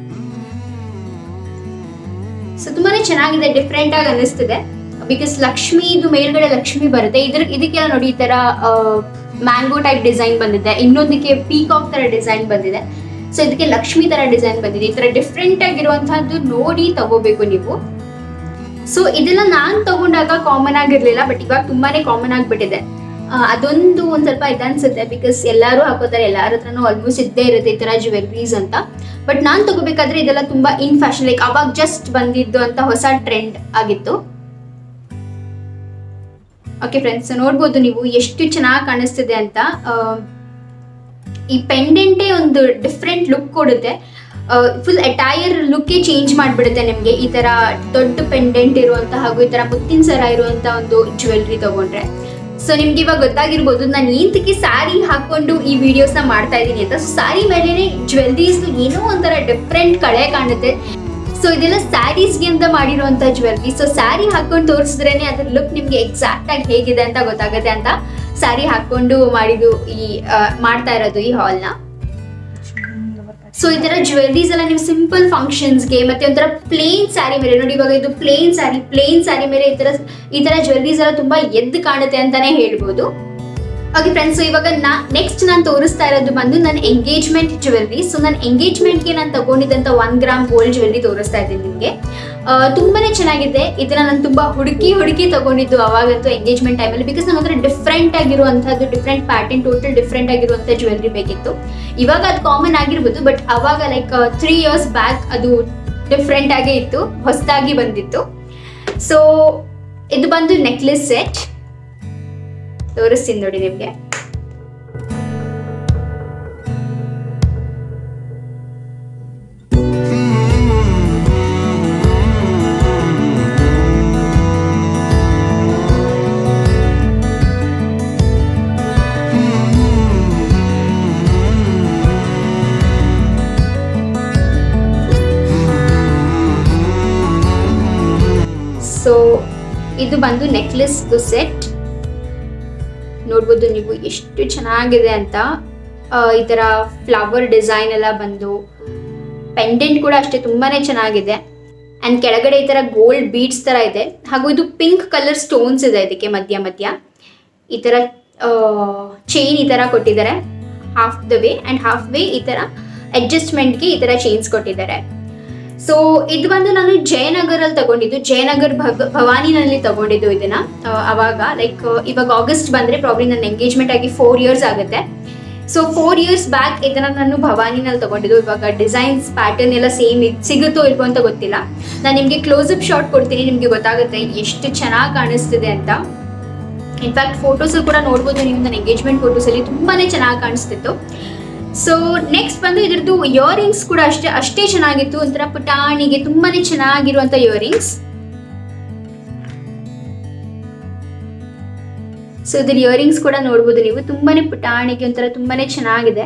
ಸೊ ತುಂಬಾನೇ ಚೆನ್ನಾಗಿದೆ ಡಿಫ್ರೆಂಟ್ ಆಗಿ ಅನಿಸ್ತಿದೆ ಬಿಕಾಸ್ ಲಕ್ಷ್ಮಿದು ಮೇಲ್ಗಡೆ ಲಕ್ಷ್ಮಿ ಬರುತ್ತೆ ಇದ್ರ ಇದಕ್ಕೆಲ್ಲ ನೋಡಿ ಈ ತರ ಮ್ಯಾಂಗೋ ಟೈಪ್ ಡಿಸೈನ್ ಬಂದಿದೆ ಇನ್ನೊಂದಕ್ಕೆ ಪೀಕಾಕ್ ತರ ಡಿಸೈನ್ ಬಂದಿದೆ ಸೊ ಇದಕ್ಕೆ ಲಕ್ಷ್ಮಿ ತರ ಡಿಸೈನ್ ಬಂದಿದೆ ಈ ತರ ಡಿಫ್ರೆಂಟ್ ಆಗಿರುವಂತಹದ್ದು ನೋಡಿ ತಗೋಬೇಕು ನೀವು ಸೊ ಇದೆಲ್ಲ ನಾನ್ ತಗೊಂಡಾಗ ಕಾಮನ್ ಆಗಿರ್ಲಿಲ್ಲ ಬಟ್ ಇವಾಗ ತುಂಬಾನೇ ಕಾಮನ್ ಆಗ್ಬಿಟ್ಟಿದೆ ಆ, ಅದೊಂದು ಒಂದ್ ಸ್ವಲ್ಪ ಇದನ್ಸುತ್ತೆ ಬಿಕಾಸ್ ಎಲ್ಲರೂ ಹಾಕೋತಾರೆ ಎಲ್ಲಾರ ಹತ್ರನೂ ಆಲ್ಮೋಸ್ಟ್ ಇದ್ದೇ ಇರುತ್ತೆ ಈ ತರ ಜ್ಯುವೆಲ್ರೀಸ್ ಅಂತ ಬಟ್ ನಾನ್ ತಗೋಬೇಕಾದ್ರೆ ಇದೆಲ್ಲ ತುಂಬಾ ಇನ್ ಫ್ಯಾಷನ್ ಲೈಕ್ ಅವಾಗ ಜಸ್ಟ್ ಬಂದಿದ್ದು ಅಂತ ಹೊಸ ಟ್ರೆಂಡ್ ಆಗಿತ್ತು ಓಕೆ ಫ್ರೆಂಡ್ಸ್ ನೋಡ್ಬೋದು ನೀವು ಎಷ್ಟು ಚೆನ್ನಾಗಿ ಕಾಣಿಸ್ತಿದೆ ಅಂತ ಆ, ಈ ಪೆಂಡೆಂಟೇ ಒಂದು ಡಿಫ್ರೆಂಟ್ ಲುಕ್ ಕೊಡುತ್ತೆ ಫುಲ್ ಅಟೈರ್ ಲುಕ್ಕೇ ಚೇಂಜ್ ಮಾಡಿಬಿಡುತ್ತೆ ನಿಮಗೆ ಈ ತರ ದೊಡ್ಡ ಪೆಂಡೆಂಟ್ ಇರುವಂತ ಹಾಗೂ ಈ ತರ ಮುತ್ತಿನ ಸರ ಇರುವಂತ ಒಂದು ಜ್ಯುವೆಲ್ರಿ ತಗೊಂಡ್ರೆ ಸೊ ನಿಮ್ಗೆ ಇವಾಗ ಗೊತ್ತಾಗಿರ್ಬೋದು ನಾನು ಏಂತಕ್ಕೆ ಸ್ಯಾರಿ ಹಾಕೊಂಡು ಈ ವಿಡಿಯೋಸ್ನ ಮಾಡ್ತಾ ಇದ್ದೀನಿ ಅಂತ ಸೊ ಸ್ಯಾರಿ ಮೇಲೇನೆ ಜ್ಯುವೆಲ್ರೀಸ್ ಏನೋ ಒಂಥರ ಡಿಫ್ರೆಂಟ್ ಕಳೆ ಕಾಣುತ್ತೆ ಸೊ ಇದೆಲ್ಲ ಸ್ಯಾರೀಸ್ಗೆ ಅಂತ ಮಾಡಿರುವಂತ ಜ್ಯುವೆಲ್ರಿ ಸೊ ಸ್ಯಾರಿ ಹಾಕೊಂಡು ತೋರಿಸಿದ್ರೇನೆ ಅದ್ರ ಲುಕ್ ನಿಮ್ಗೆ ಎಕ್ಸಾಕ್ಟ್ ಆಗಿ ಹೇಗಿದೆ ಅಂತ ಗೊತ್ತಾಗುತ್ತೆ ಅಂತ ಸ್ಯಾರಿ ಹಾಕೊಂಡು ಮಾಡಿದ್ದು ಈ ಆ, ಮಾಡ್ತಾ ಇರೋದು ಈ ಹಾಲ್ನ ಸೊ ಈ ತರ ಜ್ಯುವೆಲ್ರೀಸ್ ಎಲ್ಲ ನೀವು ಸಿಂಪಲ್ ಫಂಕ್ಷನ್ಸ್ಗೆ ಮತ್ತೆ ಒಂಥರ ಪ್ಲೇನ್ ಸ್ಯಾರಿ ಮೇಲೆ ನೋಡಿ ಇವಾಗ ಇದು ಪ್ಲೇನ್ ಸ್ಯಾರಿ ಪ್ಲೇನ್ ಸ್ಯಾರಿ ಮೇಲೆ ಈ ತರ ಈ ತರ ಜ್ಯುವೆಲ್ರೀಸ್ ಎಲ್ಲ ತುಂಬಾ ಎದ್ದು ಕಾಣುತ್ತೆ ಅಂತಾನೆ ಹೇಳ್ಬೋದು ಓಕೆ ಫ್ರೆಂಡ್ಸ್ ಇವಾಗ ನಾ ನೆಕ್ಸ್ಟ್ ನಾನು ತೋರಿಸ್ತಾ ಇರೋದು ಬಂದು ನನ್ನ ಎಂಗೇಜ್ಮೆಂಟ್ ಜ್ಯುವೆಲ್ರಿ ಸೊ ನನ್ನ ಎಂಗೇಜ್ಮೆಂಟ್ಗೆ ನಾನು ತಗೊಂಡಿದ್ದಂತ ಒನ್ ಗ್ರಾಮ್ ಗೋಲ್ಡ್ ಜ್ಯುವೆಲ್ರಿ ತೋರಿಸ್ತಾ ಇದ್ದೀನಿ ನಿಮಗೆ ತುಂಬಾನೇ ಚೆನ್ನಾಗಿದೆ ಇದನ್ನ ನಾನು ತುಂಬಾ ಹುಡುಕಿ ಹುಡುಕಿ ತಗೊಂಡಿದ್ದು ಅವಾಗಂತೂ ಎಂಗೇಜ್ಮೆಂಟ್ ಟೈಮಲ್ಲಿ ಬಿಕಾಸ್ ನಂಗೆ ಒಂಥರ ಡಿಫ್ರೆಂಟ್ ಆಗಿರುವಂಥದ್ದು ಡಿಫ್ರೆಂಟ್ ಪ್ಯಾಟರ್ನ್ ಟೋಟಲ್ ಡಿಫ್ರೆಂಟ್ ಆಗಿರುವಂಥ ಜ್ಯುವೆಲ್ರಿ ಬೇಕಿತ್ತು ಇವಾಗ ಅದು ಕಾಮನ್ ಆಗಿರ್ಬೋದು ಬಟ್ ಅವಾಗ ಲೈಕ್ ತ್ರೀ ಇಯರ್ಸ್ ಬ್ಯಾಕ್ ಅದು ಡಿಫ್ರೆಂಟ್ ಆಗೇ ಇತ್ತು ಹೊಸದಾಗಿ ಬಂದಿತ್ತು ಸೊ ಇದು ಬಂದು ನೆಕ್ಲೆಸ್ ಸೆಟ್ ತೋರಿಸ್ತೀನಿ ನೋಡಿ ನಿಮಗೆ ಸೊ ಇದು ಬಂದು ನೆಕ್ಲೆಸ್ ಸೆಟ್ ನೋಡ್ಬೋದು ನೀವು ಎಷ್ಟು ಚೆನ್ನಾಗಿದೆ ಅಂತ ಆ, ಈ ತರ ಫ್ಲವರ್ ಡಿಸೈನ್ ಎಲ್ಲ ಬಂದು ಪೆಂಡೆಂಟ್ ಕೂಡ ಅಷ್ಟೇ ತುಂಬಾನೇ ಚೆನ್ನಾಗಿದೆ ಅಂಡ್ ಕೆಳಗಡೆ ಈ ತರ ಗೋಲ್ಡ್ ಬೀಡ್ಸ್ ತರ ಇದೆ ಹಾಗೂ ಇದು ಪಿಂಕ್ ಕಲರ್ ಸ್ಟೋನ್ಸ್ ಇದೆ ಇದಕ್ಕೆ ಮಧ್ಯ ಮಧ್ಯ ಈ ತರ ಚೈನ್ ಈ ತರ ಕೊಟ್ಟಿದ್ದಾರೆ half the way and half way ಈ ತರ ಅಡ್ಜಸ್ಟ್ಮೆಂಟ್ಗೆ ಈ ತರ ಚೈನ್ಸ್ ಕೊಟ್ಟಿದ್ದಾರೆ ಸೊ ಇದು ಬಂದು ನಾನು ಜಯನಗರಲ್ಲಿ ತಗೊಂಡಿದ್ದು ಜಯನಗರ್ ಭಗ ಭವಾನಿನಲ್ಲಿ ತಗೊಂಡಿದ್ದು ಇದನ್ನ ಆ, ಅವಾಗ ಲೈಕ್ ಇವಾಗ ಆಗಸ್ಟ್ ಬಂದ್ರೆ ಪ್ರಾಬ್ಲಿ ನನ್ನ ಎಂಗೇಜ್ಮೆಂಟ್ ಆಗಿ ಫೋರ್ ಇಯರ್ಸ್ ಆಗುತ್ತೆ ಸೊ ಫೋರ್ ಇಯರ್ಸ್ ಬ್ಯಾಕ್ ಇದನ್ನ ನಾನು ಭವಾನಿನಲ್ಲಿ ತಗೊಂಡಿದ್ದು ಇವಾಗ ಡಿಸೈನ್ಸ್ ಪ್ಯಾಟರ್ನ್ ಎಲ್ಲ ಸೇಮ್ ಸಿಗುತ್ತೋ ಇಲ್ವೋ ಅಂತ ಗೊತ್ತಿಲ್ಲ ನಾನು ನಿಮಗೆ ಕ್ಲೋಸ್ ಅಪ್ ಶಾಟ್ ಕೊಡ್ತೀನಿ ನಿಮಗೆ ಗೊತ್ತಾಗುತ್ತೆ ಎಷ್ಟು ಚೆನ್ನಾಗಿ ಕಾಣಿಸ್ತಿದೆ ಅಂತ ಇನ್ಫ್ಯಾಕ್ಟ್ ಫೋಟೋಸ್ ಕೂಡ ನೋಡ್ಬೋದು ನೀವು ನನ್ನ ಎಂಗೇಜ್ಮೆಂಟ್ ಫೋಟೋಸ್ ಅಲ್ಲಿ ತುಂಬಾನೇ ಚೆನ್ನಾಗಿ ಕಾಣಿಸ್ತಿತ್ತು ಸೊ ನೆಕ್ಸ್ಟ್ ಬಂದು ಇದ್ರದ್ದು ಇಯರಿಂಗ್ಸ್ ಕೂಡ ಅಷ್ಟೇ ಅಷ್ಟೇ ಚೆನ್ನಾಗಿತ್ತು ಒಂಥರ ಪುಟಾಣಿಗೆ ತುಂಬಾನೇ ಚೆನ್ನಾಗಿರುವಂತ ಇಯರಿಂಗ್ಸ್ ಸೊ ಇದ್ರ ಇಯರಿಂಗ್ಸ್ ಕೂಡ ನೋಡ್ಬೋದು ನೀವು ತುಂಬಾನೇ ಪುಟಾಣಿಗೆ ಒಂಥರ ತುಂಬಾನೇ ಚೆನ್ನಾಗಿದೆ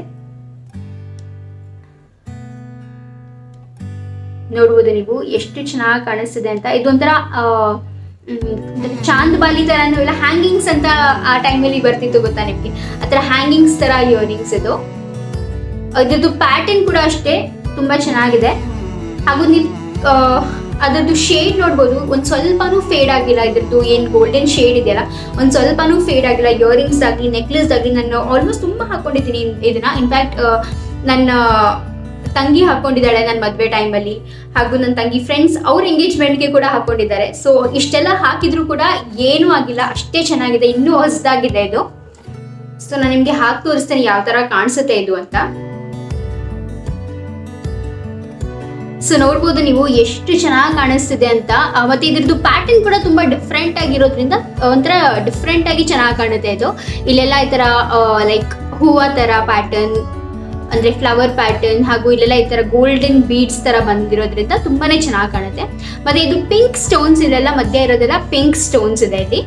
ನೋಡ್ಬೋದು ನೀವು ಎಷ್ಟು ಚೆನ್ನಾಗಿ ಕಾಣಿಸ್ತಿದೆ ಅಂತ ಇದೊಂಥರ ಆ, ಮ್, ಒಂಥರ ಚಾಂದ್ ಬಾಲಿ ತರ ಇಲ್ಲ ಹ್ಯಾಂಗಿಂಗ್ಸ್ ಅಂತ ಆ ಟೈಮಲ್ಲಿ ಬರ್ತಿತ್ತು ಗೊತ್ತಾ ನಿಮ್ಗೆ ಆ ಥರ ಹ್ಯಾಂಗಿಂಗ್ಸ್ ತರ ಇಯರಿಂಗ್ಸ್ ಇದು ಇದ್ರದ್ದು ಪ್ಯಾಟರ್ನ್ ಕೂಡ ಅಷ್ಟೇ ತುಂಬಾ ಚೆನ್ನಾಗಿದೆ ಹಾಗೂ ನೀವು ಅದರದ್ದು ಶೇಡ್ ನೋಡ್ಬೋದು ಒಂದು ಸ್ವಲ್ಪನೂ ಫೇಡ್ ಆಗಿಲ್ಲ ಇದ್ರದ್ದು ಏನು ಗೋಲ್ಡನ್ ಶೇಡ್ ಇದೆಯಲ್ಲ ಒಂದು ಸ್ವಲ್ಪನೂ ಫೇಡ್ ಆಗಿಲ್ಲ ಇಯರಿಂಗ್ಸ್ ಆಗಲಿ ನೆಕ್ಲೆಸ್ ಆಗಲಿ ನಾನು ಆಲ್ಮೋಸ್ಟ್ ತುಂಬ ಹಾಕೊಂಡಿದ್ದೀನಿ ಇದನ್ನ ಇನ್ಫ್ಯಾಕ್ಟ್ ನನ್ನ ತಂಗಿ ಹಾಕೊಂಡಿದ್ದಾಳೆ ನನ್ನ ಮದುವೆ ಟೈಮಲ್ಲಿ ಹಾಗೂ ನನ್ನ ತಂಗಿ ಫ್ರೆಂಡ್ಸ್ ಅವ್ರ ಎಂಗೇಜ್ಮೆಂಟ್ಗೆ ಕೂಡ ಹಾಕೊಂಡಿದ್ದಾರೆ ಸೊ ಇಷ್ಟೆಲ್ಲ ಹಾಕಿದ್ರು ಕೂಡ ಏನೂ ಆಗಿಲ್ಲ ಅಷ್ಟೇ ಚೆನ್ನಾಗಿದೆ ಇನ್ನೂ ಹೊಸದಾಗಿದೆ ಇದು ಸೊ ನಾನು ನಿಮಗೆ ಹಾಕಿ ತೋರಿಸ್ತೇನೆ ಯಾವ ತರ ಕಾಣಿಸುತ್ತೆ ಇದು ಅಂತ ಸೊ ನೋಡ್ಬೋದು ನೀವು ಎಷ್ಟು ಚೆನ್ನಾಗಿ ಕಾಣಿಸ್ತಿದೆ ಅಂತ ಆ, ಮತ್ತೆ ಇದ್ರದ್ದು ಪ್ಯಾಟರ್ನ್ ಕೂಡ ತುಂಬಾ ಡಿಫ್ರೆಂಟ್ ಆಗಿರೋದ್ರಿಂದ ಆ, ಒಂಥರ ಡಿಫ್ರೆಂಟ್ ಆಗಿ ಚೆನ್ನಾಗಿ ಕಾಣುತ್ತೆ ಇದು ಇಲ್ಲೆಲ್ಲ ಈ ತರ ಲೈಕ್ ಹೂವ ತರ ಪ್ಯಾಟರ್ನ್ ಅಂದ್ರೆ ಫ್ಲವರ್ ಪ್ಯಾಟರ್ನ್ ಹಾಗೂ ಇಲ್ಲೆಲ್ಲ ಈ ತರ ಗೋಲ್ಡನ್ ಬೀಡ್ಸ್ ತರ ಬಂದಿರೋದ್ರಿಂದ ತುಂಬಾನೇ ಚೆನ್ನಾಗಿ ಕಾಣುತ್ತೆ ಮತ್ತೆ ಇದು ಪಿಂಕ್ ಸ್ಟೋನ್ಸ್ ಇಲ್ಲೆಲ್ಲ ಮಧ್ಯ ಇರೋದೆಲ್ಲ ಪಿಂಕ್ ಸ್ಟೋನ್ಸ್ ಇದೆ ಇಲ್ಲಿ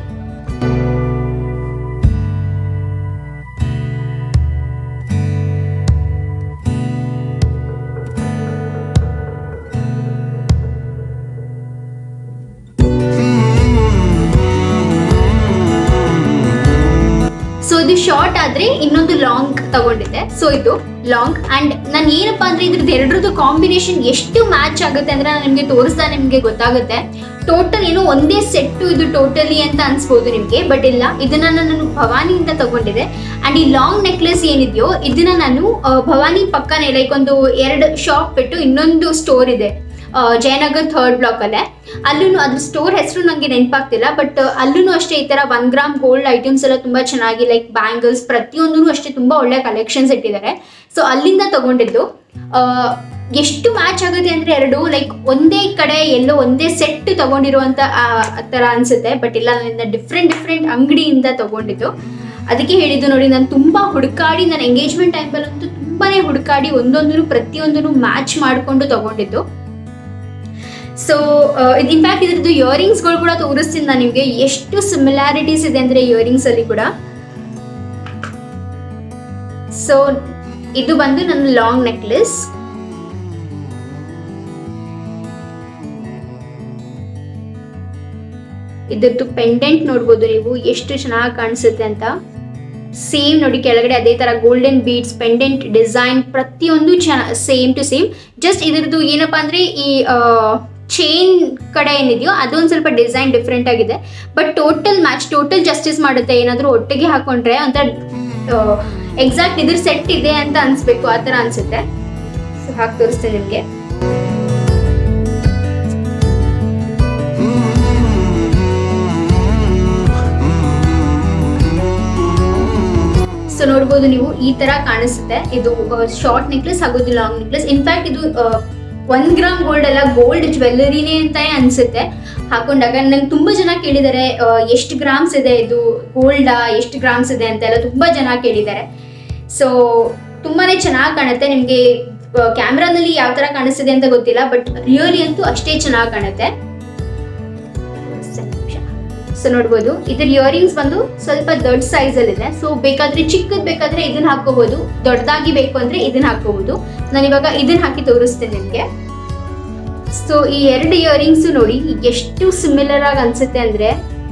ಸೊ ಇದು ಶಾರ್ಟ್ ಆದ್ರೆ ಇನ್ನೊಂದು ಲಾಂಗ್ ತಗೊಂಡಿದ್ದೆ ಸೊ ಇದು ಲಾಂಗ್ ಅಂಡ್ ನಾನು ಏನಪ್ಪಾ ಅಂದ್ರೆ ಇದ್ರದ್ದು ಎರಡರದ್ದು ಕಾಂಬಿನೇಷನ್ ಎಷ್ಟು ಮ್ಯಾಚ್ ಆಗುತ್ತೆ ಅಂದ್ರೆ ನಾನು ನಿಮ್ಗೆ ತೋರಿಸ್ತಾ ನಿಮ್ಗೆ ಗೊತ್ತಾಗುತ್ತೆ ಟೋಟಲ್ ಏನೋ ಒಂದೇ ಸೆಟ್ ಇದು ಟೋಟಲಿ ಅಂತ ಅನ್ಸ್ಬೋದು ನಿಮ್ಗೆ ಬಟ್ ಇಲ್ಲ ಇದನ್ನ ನಾನು ಭವಾನಿಯಿಂದ ತಗೊಂಡಿದ್ದೆ ಅಂಡ್ ಈ ಲಾಂಗ್ ನೆಕ್ಲೆಸ್ ಏನಿದೆಯೋ ಇದನ್ನ ನಾನು ಆ, ಭವಾನಿ ಪಕ್ಕನೇ ಲೈಕ್ ಒಂದು ಎರಡು ಶಾಪ್ ಬಿಟ್ಟು ಇನ್ನೊಂದು ಸ್ಟೋರ್ ಇದೆ ಆ, ಜಯನಗರ್ ಥರ್ಡ್ ಬ್ಲಾಕ್ ಅಲ್ಲೇ ಅಲ್ಲೂ ಅದ್ರ ಸ್ಟೋರ್ ಹೆಸರು ನಂಗೆ ನೆನಪಾಗ್ತಿಲ್ಲ ಬಟ್ ಅಲ್ಲೂ ಅಷ್ಟೇ ಈ ತರ ಒನ್ ಗ್ರಾಮ್ ಗೋಲ್ಡ್ ಐಟಮ್ಸ್ ಎಲ್ಲ ತುಂಬಾ ಚೆನ್ನಾಗಿ ಲೈಕ್ ಬ್ಯಾಂಗಲ್ಸ್ ಪ್ರತಿಯೊಂದೂ ಅಷ್ಟೇ ತುಂಬಾ ಒಳ್ಳೆ ಕಲೆಕ್ಷನ್ಸ್ ಇಟ್ಟಿದ್ದಾರೆ ಸೊ ಅಲ್ಲಿಂದ ತಗೊಂಡಿದ್ದು ಆ, ಎಷ್ಟು ಮ್ಯಾಚ್ ಆಗುತ್ತೆ ಅಂದ್ರೆ ಎರಡು ಲೈಕ್ ಒಂದೇ ಕಡೆ ಎಲ್ಲೋ ಒಂದೇ ಸೆಟ್ ತಗೊಂಡಿರುವಂತ ಆ ಆ ತರ ಅನ್ಸುತ್ತೆ ಬಟ್ ಇಲ್ಲ ನನ್ನಿಂದ ಡಿಫ್ರೆಂಟ್ ಡಿಫ್ರೆಂಟ್ ಅಂಗಡಿಯಿಂದ ತಗೊಂಡಿದ್ದು ಅದಕ್ಕೆ ಹೇಳಿದ್ದು ನೋಡಿ ನಾನು ತುಂಬಾ ಹುಡುಕಾಡಿ ನನ್ನ ಎಂಗೇಜ್ಮೆಂಟ್ ಟೈಮಲ್ಲಂತೂ ತುಂಬಾನೇ ಹುಡುಕಾಡಿ ಒಂದೊಂದನ್ನು ಪ್ರತಿಯೊಂದನ್ನು ಮ್ಯಾಚ್ ಮಾಡಿಕೊಂಡು ತಗೊಂಡಿದ್ದು ಸೊ ಇನ್ಫ್ಯಾಕ್ಟ್ ಇದ್ರದ್ದು ಇಯರಿಂಗ್ಸ್ಗಳು ಕೂಡ ತೋರಿಸ್ತೀನಿ ನಾನು ನಿಮಗೆ ಎಷ್ಟು ಸಿಮಿಲಾರಿಟೀಸ್ ಇದೆ ಅಂದ್ರೆ ಇಯರಿಂಗ್ಸ್ ಅಲ್ಲಿ ಕೂಡ ಸೊ ಇದು ಬಂದು ನನ್ನ ಲಾಂಗ್ ನೆಕ್ಲೆಸ್ ಇದ್ರದ್ದು ಪೆಂಡೆಂಟ್ ನೋಡ್ಬೋದು ನೀವು ಎಷ್ಟು ಚೆನ್ನಾಗಿ ಕಾಣಿಸುತ್ತೆ ಅಂತ ಸೇಮ್ ನೋಡಿ ಕೆಳಗಡೆ ಅದೇ ತರ ಗೋಲ್ಡನ್ ಬೀಡ್ಸ್ ಪೆಂಡೆಂಟ್ ಡಿಸೈನ್ ಪ್ರತಿಯೊಂದು ಚೆನ್ನ ಸೇಮ್ ಟು ಸೇಮ್ ಜಸ್ಟ್ ಇದ್ರದ್ದು ಏನಪ್ಪಾ ಅಂದ್ರೆ ಈ ಚೈನ್ ಕಡೆ ಏನಿದೆಯೋ ಅದೊಂದು ಸ್ವಲ್ಪ ಡಿಸೈನ್ ಡಿಫ್ರೆಂಟ್ ಆಗಿದೆ but total match total justice ಮಾಡುತ್ತೆ ಏನಾದರೂ ಒಟ್ಟಿಗೆ ಹಾಕೊಂಡ್ರೆ ಒಂಥರ ಎಕ್ಸಾಕ್ಟ್ ಇದ್ರ ಸೆಟ್ ಇದೆ ಅಂತ ಅನ್ಸ್ಬೇಕು ಆ ಥರ ಅನ್ಸುತ್ತೆ ಸೊ ಹಾಕಿ ತೋರಿಸ್ತೇನೆ ನಿಮಗೆ ಸೊ ನೋಡ್ಬೋದು ನೀವು ಈ ತರ ಕಾಣಿಸುತ್ತೆ ಇದು ಶಾರ್ಟ್ ನೆಕ್ಲೆಸ್ ಹಾಗೂ ಇದು ಲಾಂಗ್ ನೆಕ್ಲೆಸ್ ಇನ್ಫ್ಯಾಕ್ಟ್ ಇದು ಒನ್ ಗ್ರಾಮ್ ಗೋಲ್ಡ್ ಅಲ್ಲ ಗೋಲ್ಡ್ ಜ್ವೆಲ್ಲರಿನೇ ಅಂತಾನೆ ಅನ್ಸುತ್ತೆ ಹಾಕೊಂಡಾಗ ನಂಗೆ ತುಂಬಾ ಜನ ಕೇಳಿದ್ದಾರೆ ಎಷ್ಟು ಗ್ರಾಮ್ಸ್ ಇದೆ ಇದು ಗೋಲ್ಡಾ ಎಷ್ಟು ಗ್ರಾಮ್ಸ್ ಇದೆ ಅಂತ ಎಲ್ಲ ತುಂಬಾ ಜನ ಕೇಳಿದ್ದಾರೆ ಸೊ ತುಂಬಾನೇ ಚೆನ್ನಾಗಿ ಕಾಣುತ್ತೆ ನಿಮಗೆ ಕ್ಯಾಮ್ರಾದಲ್ಲಿ ಯಾವ ತರ ಕಾಣಿಸ್ತಿದೆ ಅಂತ ಗೊತ್ತಿಲ್ಲ ಬಟ್ ರಿಯಲಿ ಅಂತೂ ಅಷ್ಟೇ ಚೆನ್ನಾಗಿ ಕಾಣುತ್ತೆ ಸೊ ನೋಡ್ಬೋದು ಇದ್ರ ಇಯರಿಂಗ್ಸ್ ಬಂದು ಸ್ವಲ್ಪ ದೊಡ್ಡ ಸೈಜ್ ಅಲ್ಲಿ ಇದೆ ಸೊ ಬೇಕಾದ್ರೆ ಚಿಕ್ಕದ್ ಬೇಕಾದ್ರೆ ಇದನ್ನ ಹಾಕೋಬಹುದು ದೊಡ್ಡದಾಗಿ ಬೇಕು ಅಂದ್ರೆ ಇದನ್ನ ಹಾಕೋಬಹುದು ನಾನು ಇವಾಗ ಇದನ್ನ ಹಾಕಿ ತೋರಿಸ್ತೇನೆ ನಿಮ್ಗೆ ಸೊ ಈ ಎರಡು ಇಯರಿಂಗ್ಸ್ ನೋಡಿ ಎಷ್ಟು ಸಿಮಿಲರ್ ಆಗಿ ಅನ್ಸುತ್ತೆ ಅಂದ್ರೆ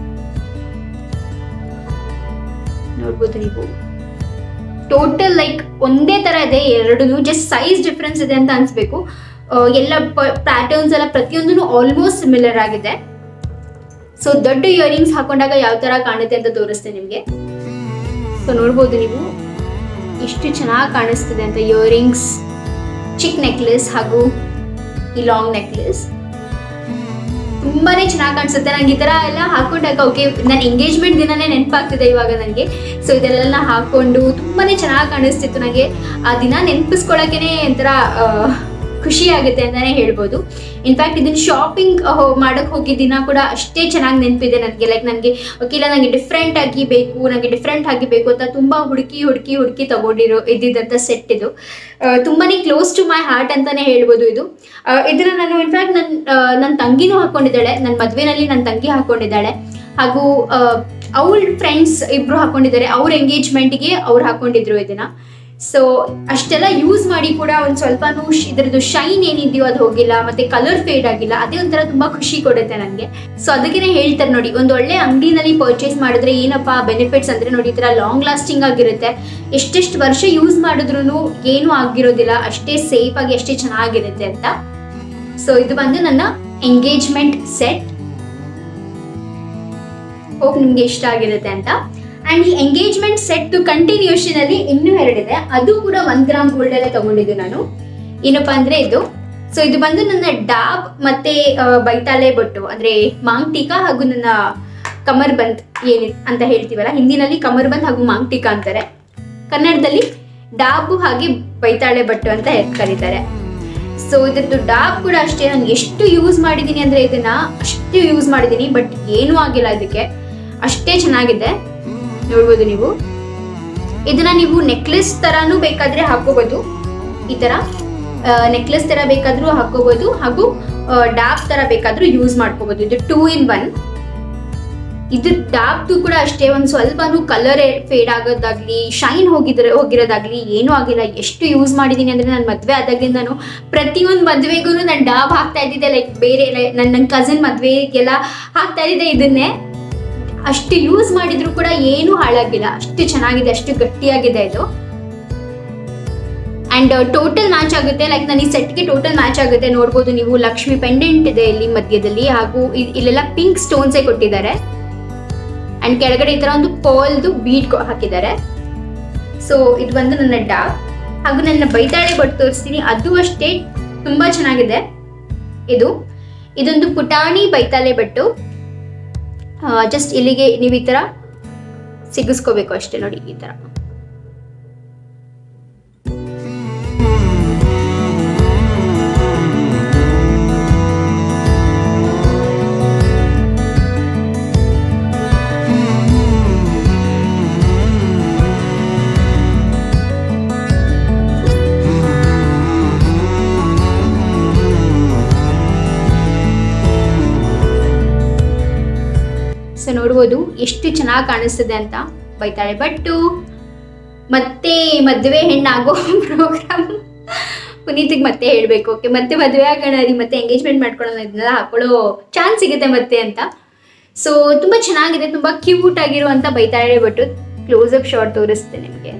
ನೋಡ್ಬೋದು ನೀವು ಟೋಟಲ್ ಲೈಕ್ ಒಂದೇ ತರ ಇದೆ ಎರಡೂ ಜಸ್ಟ್ ಸೈಜ್ ಡಿಫ್ರೆನ್ಸ್ ಇದೆ ಅಂತ ಅನ್ಸ್ಬೇಕು ಆ, ಎಲ್ಲ ಪ್ಯಾಟರ್ನ್ಸ್ ಎಲ್ಲ ಪ್ರತಿಯೊಂದೂ ಆಲ್ಮೋಸ್ಟ್ ಸಿಮಿಲರ್ ಆಗಿದೆ ಸೊ ದೊಡ್ಡ ಇಯರಿಂಗ್ಸ್ ಹಾಕೊಂಡಾಗ ಯಾವ ತರ ಕಾಣುತ್ತೆ ಅಂತ ತೋರಿಸ್ತೇನೆ ನಿಮಗೆ ಸೊ ನೋಡ್ಬೋದು ನೀವು ಎಷ್ಟು ಚೆನ್ನಾಗಿ ಕಾಣಿಸ್ತಿದೆ ಅಂತ ಇಯರಿಂಗ್ಸ್ ಚಿಕ್ ನೆಕ್ಲೆಸ್ ಹಾಗೂ ಈ ಲಾಂಗ್ ನೆಕ್ಲೆಸ್ ತುಂಬಾನೇ ಚೆನ್ನಾಗಿ ಕಾಣಿಸುತ್ತೆ ನಂಗೆ ಈ ತರ ಎಲ್ಲ ಹಾಕೊಂಡಾಗ ಓಕೆ ನನ್ನ ಎಂಗೇಜ್ಮೆಂಟ್ ದಿನನೇ ನೆನಪಾಗ್ತಿದೆ ಇವಾಗ ನನಗೆ ಸೊ ಇದೆಲ್ಲ ಹಾಕೊಂಡು ತುಂಬಾನೇ ಚೆನ್ನಾಗಿ ಕಾಣಿಸ್ತಿತ್ತು ನನಗೆ ಆ ದಿನ ನೆನಪಿಸ್ಕೊಳಕೇನೆ ಒಂಥರ ಆ, ಖುಷಿ ಆಗುತ್ತೆ ಅಂತಾನೆ ಹೇಳ್ಬೋದು ಇನ್ಫ್ಯಾಕ್ಟ್ ಇದನ್ನ ಶಾಪಿಂಗ್ ಮಾಡಕ್ ಹೋಗಿ ದಿನ ಕೂಡ ಅಷ್ಟೇ ಚೆನ್ನಾಗಿ ನೆನಪಿದೆ ನನಗೆ ಲೈಕ್ ನನಗೆ ಓಕೆ ಇಲ್ಲ ನನಗೆ ಡಿಫ್ರೆಂಟ್ ಆಗಿ ಬೇಕು ನನಗೆ ಡಿಫ್ರೆಂಟ್ ಆಗಿ ಬೇಕು ಅಂತ ತುಂಬಾ ಹುಡುಕಿ ಹುಡುಕಿ ಹುಡುಕಿ ತಗೊಂಡಿರೋ ಇದ್ದಿದ್ದಂಥ ಸೆಟ್ ಇದು ಆ, ತುಂಬಾನೇ ಕ್ಲೋಸ್ ಟು ಮೈ ಹಾರ್ಟ್ ಅಂತಾನೆ ಹೇಳ್ಬೋದು ಇದು ಆ, ಇದನ್ನ ನಾನು ಇನ್ಫ್ಯಾಕ್ಟ್ ನನ್ನ ನನ್ನ ತಂಗಿನೂ ಹಾಕೊಂಡಿದ್ದಾಳೆ ನನ್ನ ಮದುವೆನಲ್ಲಿ ನನ್ನ ತಂಗಿ ಹಾಕೊಂಡಿದ್ದಾಳೆ ಹಾಗೂ ಅವಳ ಫ್ರೆಂಡ್ಸ್ ಇಬ್ರು ಹಾಕೊಂಡಿದ್ದಾರೆ ಅವ್ರ ಎಂಗೇಜ್ಮೆಂಟ್ಗೆ ಅವ್ರು ಹಾಕೊಂಡಿದ್ರು ಇದನ್ನ ಸೊ ಅಷ್ಟೆಲ್ಲ ಯೂಸ್ ಮಾಡಿ ಕೂಡ ಒಂದು ಸ್ವಲ್ಪನೂ ಶ್- ಇದ್ರದ್ದು ಶೈನ್ ಏನಿದೆಯೋ ಅದು ಹೋಗಿಲ್ಲ ಮತ್ತೆ ಕಲರ್ ಫೇಡ್ ಆಗಿಲ್ಲ ಅದೇ ಒಂಥರ ತುಂಬಾ ಖುಷಿ ಕೊಡುತ್ತೆ ನನಗೆ ಸೊ ಅದಕ್ಕೆ ಹೇಳ್ತಾರೆ ನೋಡಿ ಒಂದು ಒಳ್ಳೆ ಅಂಗಡಿನಲ್ಲಿ ಪರ್ಚೇಸ್ ಮಾಡಿದ್ರೆ ಏನಪ್ಪಾ ಬೆನಿಫಿಟ್ಸ್ ಅಂದ್ರೆ ನೋಡಿ ಈ ತರ ಲಾಂಗ್ ಲಾಸ್ಟಿಂಗ್ ಆಗಿರುತ್ತೆ ಎಷ್ಟೆಷ್ಟು ವರ್ಷ ಯೂಸ್ ಮಾಡಿದ್ರು ಏನೂ ಆಗಿರೋದಿಲ್ಲ ಅಷ್ಟೇ ಸೇಫ್ ಆಗಿ ಅಷ್ಟೇ ಚೆನ್ನಾಗಿರುತ್ತೆ ಅಂತ ಸೊ ಇದು ಬಂದು ನನ್ನ ಎಂಗೇಜ್ಮೆಂಟ್ ಸೆಟ್ ಹೋಪ್ ನಿಮ್ಗೆ ಇಷ್ಟ ಆಗಿರುತ್ತೆ ಅಂತ ಅಂಡ್ ಈ ಎಂಗೇಜ್ಮೆಂಟ್ ಸೆಟ್ ಕಂಟಿನ್ಯೂಷನ್ ಅಲ್ಲಿ ಇನ್ನೂ ಎರಡಿದೆ ಅದು ಕೂಡ ಒಂದ್ ಗ್ರಾಮ್ ಗೋಲ್ಡ್ ಅಲ್ಲೇ ತಗೊಂಡಿದ್ದು ನಾನು ಏನಪ್ಪಾ ಅಂದ್ರೆ ಇದು ಸೊ ಇದು ಬಂದು ನನ್ನ ಡಾಬ್ ಮತ್ತೆ ಆ, ಬೈತಾಳೆ ಬೊಟ್ಟು ಅಂದ್ರೆ ಮಾಂಗ್ ಟೀಕಾ ಹಾಗೂ ನನ್ನ ಕಮರ್ ಬಂದ್ ಏನಿ ಅಂತ ಹೇಳ್ತೀವಲ್ಲ ಹಿಂದಿನಲ್ಲಿ ಕಮರ್ ಬಂದ್ ಹಾಗೂ ಮಾಂಗ್ ಟೀಕಾ ಅಂತಾರೆ ಕನ್ನಡದಲ್ಲಿ ಡಾಬು ಹಾಗೆ ಬೈತಾಳೆ ಬಟ್ಟು ಅಂತ ಕರೀತಾರೆ ಸೊ ಇದ್ರದ್ದು ಡಾಬ್ ಕೂಡ ಅಷ್ಟೇ ನಾನು ಎಷ್ಟು ಯೂಸ್ ಮಾಡಿದ್ದೀನಿ ಅಂದ್ರೆ ಇದನ್ನ ಅಷ್ಟು ಯೂಸ್ ಮಾಡಿದ್ದೀನಿ ಬಟ್ ಏನೂ ಆಗಿಲ್ಲ ಇದಕ್ಕೆ ಅಷ್ಟೇ ಚೆನ್ನಾಗಿದೆ ನೋಡ್ಬೋದು ನೀವು ಇದನ್ನ ನೀವು ನೆಕ್ಲೆಸ್ ತರಾನು ಬೇಕಾದ್ರೆ ಹಾಕೋಬಹುದು ಈ ತರ ನೆಕ್ಲೆಸ್ ತರ ಬೇಕಾದ್ರೂ ಹಾಕೋಬಹುದು ಹಾಗೂ ಡಾಬ್ ತರ ಬೇಕಾದ್ರೂ ಯೂಸ್ ಮಾಡ್ಕೋಬಹುದು ಇದು ಟೂ ಇನ್ ಒನ್ ಇದು ಡಾರ್ಕ್ ಕೂಡ ಅಷ್ಟೇ ಒಂದ್ ಸ್ವಲ್ಪನೂ ಕಲರ್ ಫೇಡ್ ಆಗೋದಾಗ್ಲಿ ಶೈನ್ ಹೋಗಿದ್ರೆ ಹೋಗಿರೋದಾಗ್ಲಿ ಏನೂ ಆಗಿಲ್ಲ ಎಷ್ಟು ಯೂಸ್ ಮಾಡಿದೀನಿ ಅಂದ್ರೆ ನಾನು ಮದ್ವೆ ಆದಾಗ್ಲಿಂದ ನಾನು ಪ್ರತಿಯೊಂದು ಮದ್ವೆಗೂ ನಾನು ಡಾಬ್ ಹಾಕ್ತಾ ಇದ್ದಿದ್ದೆ ಲೈಕ್ ಬೇರೆ like ನನ್ನ ನನ್ನ ಕಸಿನ್ ಮದ್ವೆಗೆಲ್ಲ ಹಾಕ್ತಾ ಇದ್ದಿದ್ದೆ ಇದನ್ನೇ ಅಷ್ಟು ಯೂಸ್ ಮಾಡಿದ್ರು ಕೂಡ ಏನೂ ಹಾಳಾಗಿಲ್ಲ ಅಷ್ಟು ಚೆನ್ನಾಗಿದೆ ಅಷ್ಟು ಗಟ್ಟಿಯಾಗಿದೆ ಇದು ಅಂಡ್ ಟೋಟಲ್ ಮ್ಯಾಚ್ ಆಗುತ್ತೆ ಲೈಕ್ ನಾನು ಈ ಸೆಟ್ಗೆ ಟೋಟಲ್ ಮ್ಯಾಚ್ ಆಗುತ್ತೆ ನೋಡ್ಬೋದು ನೀವು ಲಕ್ಷ್ಮಿ ಪೆಂಡೆಂಟ್ ಇದೆ ಇಲ್ಲಿ ಮಧ್ಯದಲ್ಲಿ ಹಾಗೂ ಇ- ಇಲ್ಲೆಲ್ಲ ಪಿಂಕ್ ಸ್ಟೋನ್ಸೇ ಕೊಟ್ಟಿದ್ದಾರೆ ಅಂಡ್ ಕೆಳಗಡೆ ಈ ತರ ಒಂದು ಪೋಲ್ದು ಬೀಟ್ ಹಾಕಿದ್ದಾರೆ ಸೊ ಇದು ಬಂದು ನನ್ನ ಡಾಬ್ ಹಾಗೂ ನನ್ನ ಬೈತಾಳೆ ಬಟ್ ತೋರಿಸ್ತೀನಿ ಅದು ಅಷ್ಟೇ ತುಂಬಾ ಚೆನ್ನಾಗಿದೆ ಇದು ಇದೊಂದು ಪುಟಾಣಿ ಬೈತಾಳೆ ಬಟ್ಟು ಜಸ್ಟ್ ಇಲ್ಲಿಗೆ ನೀವು ಈ ತರ ಸಿಗಿಸ್ಕೋಬೇಕು ಅಷ್ಟೇ ನೋಡಿ ಈ ತರ ಸೊ ನೋಡ್ಬೋದು ಎಷ್ಟು ಚೆನ್ನಾಗಿ ಕಾಣಿಸ್ತದೆ ಅಂತ ಬೈತಾಳೆ ಬಟ್ಟು ಮತ್ತೆ ಮದುವೆ ಹೆಣ್ಣಾಗೋ ಪ್ರೋಗ್ರಾಮ್ ಪುನೀತಿಗೆ ಮತ್ತೆ ಹೇಳ್ಬೇಕು ಓಕೆ ಮತ್ತೆ ಮದುವೆ ಆಗೋಣ ರೀ ಮತ್ತೆ ಎಂಗೇಜ್ಮೆಂಟ್ ಮಾಡ್ಕೊಳ್ಳೋಣ ಇದನ್ನೆಲ್ಲ ಹಾಕೊಳ್ಳೋ ಚಾನ್ಸ್ ಸಿಗುತ್ತೆ ಮತ್ತೆ ಅಂತ ಸೊ ತುಂಬಾ ಚೆನ್ನಾಗಿದೆ ತುಂಬಾ ಕ್ಯೂಟ್ ಆಗಿರುವಂತ ಬೈತಾಳೆ ಬಟ್ಟು ಕ್ಲೋಸ್ ಅಪ್ ಶಾರ್ಟ್ ತೋರಿಸ್ತೇನೆ ನಿಮಗೆ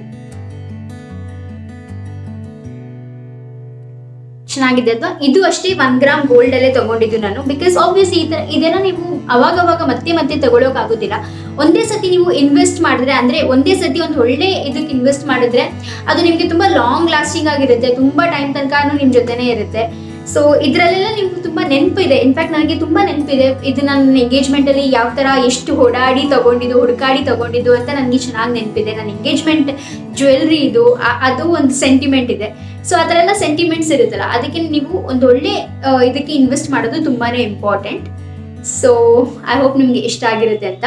ಚೆನ್ನಾಗಿದೆ ಅಲ್ವಾ ಇದು ಅಷ್ಟೇ ಒನ್ ಗ್ರಾಮ್ ಗೋಲ್ಡ್ ಅಲ್ಲೇ ತಗೊಂಡಿದ್ದು ನಾನು ಬಿಕಾಸ್ ಆಬ್ವಿಯಸ್ ಈ ತರ ಇದೆಲ್ಲ ನೀವು ಅವಾಗ ಅವಾಗ ಮತ್ತೆ ಮತ್ತೆ ತಗೊಳಕ್ ಆಗೋದಿಲ್ಲ ಒಂದೇ ಸತಿ ನೀವು ಇನ್ವೆಸ್ಟ್ ಮಾಡಿದ್ರೆ ಅಂದ್ರೆ ಒಂದೇ ಸತಿ ಒಂದು ಒಳ್ಳೆ ಇದಕ್ಕೆ ಇನ್ವೆಸ್ಟ್ ಮಾಡಿದ್ರೆ ಅದು ನಿಮ್ಗೆ ತುಂಬಾ ಲಾಂಗ್ ಲಾಸ್ಟಿಂಗ್ ಆಗಿರುತ್ತೆ ತುಂಬಾ ಟೈಮ್ ತನಕ ನಿಮ್ ಜೊತೆನೇ ಇರುತ್ತೆ ಸೊ ಇದ್ರಲ್ಲೆಲ್ಲ ನಿಮ್ಗೆ ತುಂಬಾ ನೆನಪಿದೆ ಇನ್ಫ್ಯಾಕ್ಟ್ ನನಗೆ ತುಂಬಾ ನೆನಪಿದೆ ಇದು ನನ್ನ ಎಂಗೇಜ್ಮೆಂಟ್ ಅಲ್ಲಿ ಯಾವ ತರ ಎಷ್ಟು ಓಡಾಡಿ ತಗೊಂಡಿದ್ದು ಹುಡುಕಾಡಿ ತಗೊಂಡಿದ್ದು ಅಂತ ನನಗೆ ಚೆನ್ನಾಗಿ ನೆನಪಿದೆ ನನ್ನ ಎಂಗೇಜ್ಮೆಂಟ್ ಜ್ಯುವೆಲ್ರಿ ಇದು ಆ- ಅದು ಒಂದು ಸೆಂಟಿಮೆಂಟ್ ಇದೆ ಸೊ ಆ ಥರ ಎಲ್ಲ ಸೆಂಟಿಮೆಂಟ್ಸ್ ಇರುತ್ತಲ್ಲ ಅದಕ್ಕೆ ನೀವು ಒಂದು ಒಳ್ಳೆ ಆ, ಇದಕ್ಕೆ ಇನ್ವೆಸ್ಟ್ ಮಾಡೋದು ತುಂಬಾನೇ ಇಂಪಾರ್ಟೆಂಟ್ ಸೊ ಐ ಹೋಪ್ ನಿಮ್ಗೆ ಇಷ್ಟ ಆಗಿರುತ್ತೆ ಅಂತ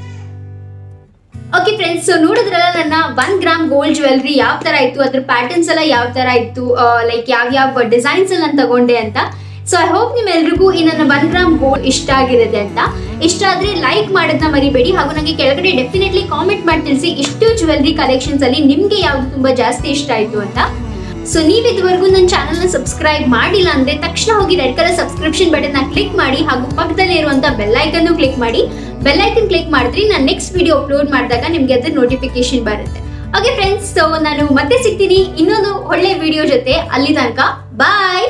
ಓಕೆ ಫ್ರೆಂಡ್ಸ್ ಸೊ ನೋಡಿದ್ರಲ್ಲ ನನ್ನ ಒನ್ ಗ್ರಾಮ್ ಗೋಲ್ಡ್ ಜ್ಯುವೆಲ್ರಿ ಯಾವ ತರ ಇತ್ತು ಅದ್ರ ಪ್ಯಾಟರ್ನ್ಸ್ ಎಲ್ಲ ಯಾವ ತರ ಇತ್ತು ಲೈಕ್ ಯಾವ ಯಾವ ಡಿಸೈನ್ಸ್ ಎಲ್ಲ ನಾನು ತಗೊಂಡೆ ಅಂತ ಸೊ ಐ ಹೋಪ್ ನಿಮ್ಮೆಲ್ರಿಗೂ ಈ ನನ್ನ ಒನ್ ಗ್ರಾಮ್ ಗೋಲ್ಡ್ ಇಷ್ಟ ಆಗಿರುತ್ತೆ ಅಂತ ಇಷ್ಟ ಆದ್ರೆ ಲೈಕ್ ಮಾಡೋದನ್ನ ಮರಿಬೇಡಿ ಹಾಗೂ ನನಗೆ ಕೆಳಗಡೆ ಡೆಫಿನೆಟ್ಲಿ ಕಾಮೆಂಟ್ ಮಾಡಿ ತಿಳಿಸಿ ಇಷ್ಟು ಜ್ಯುವೆಲ್ರಿ ಕಲೆಕ್ಷನ್ಸ್ ಅಲ್ಲಿ ನಿಮ್ಗೆ ಯಾವ್ದು ತುಂಬಾ ಜಾಸ್ತಿ ಇಷ್ಟ ಆಯ್ತು ಅಂತ ಸೊ ನೀವು ಇದುವರೆಗೂ ನನ್ನ ಚಾನಲ್ನ ಸಬ್ಸ್ಕ್ರೈಬ್ ಮಾಡಿಲ್ಲ ಅಂದ್ರೆ ತಕ್ಷಣ ಹೋಗಿ red colour subscription button click ಮಾಡಿ ಹಾಗೂ ಪಕ್ಕದಲ್ಲಿ ಇರುವಂತ ಬೆಲ್ ಐಕನ್ ಕ್ಲಿಕ್ ಮಾಡಿ ಬೆಲ್ ಐಕನ್ ಕ್ಲಿಕ್ ಮಾಡಿದ್ರೆ ನಾನು ನೆಕ್ಸ್ಟ್ ವಿಡಿಯೋ ಅಪ್ಲೋಡ್ ಮಾಡಿದಾಗ ನಿಮ್ಗೆ ಅದ್ರ ನೋಟಿಫಿಕೇಶನ್ ಬರುತ್ತೆ ಓಕೆ ಫ್ರೆಂಡ್ಸ್ ಸೊ ನಾನು ಮತ್ತೆ ಸಿಗ್ತೀನಿ ಇನ್ನೊಂದು ಒಳ್ಳೆ ವಿಡಿಯೋ ಜೊತೆ ಅಲ್ಲಿ ತನಕ ಬಾಯ್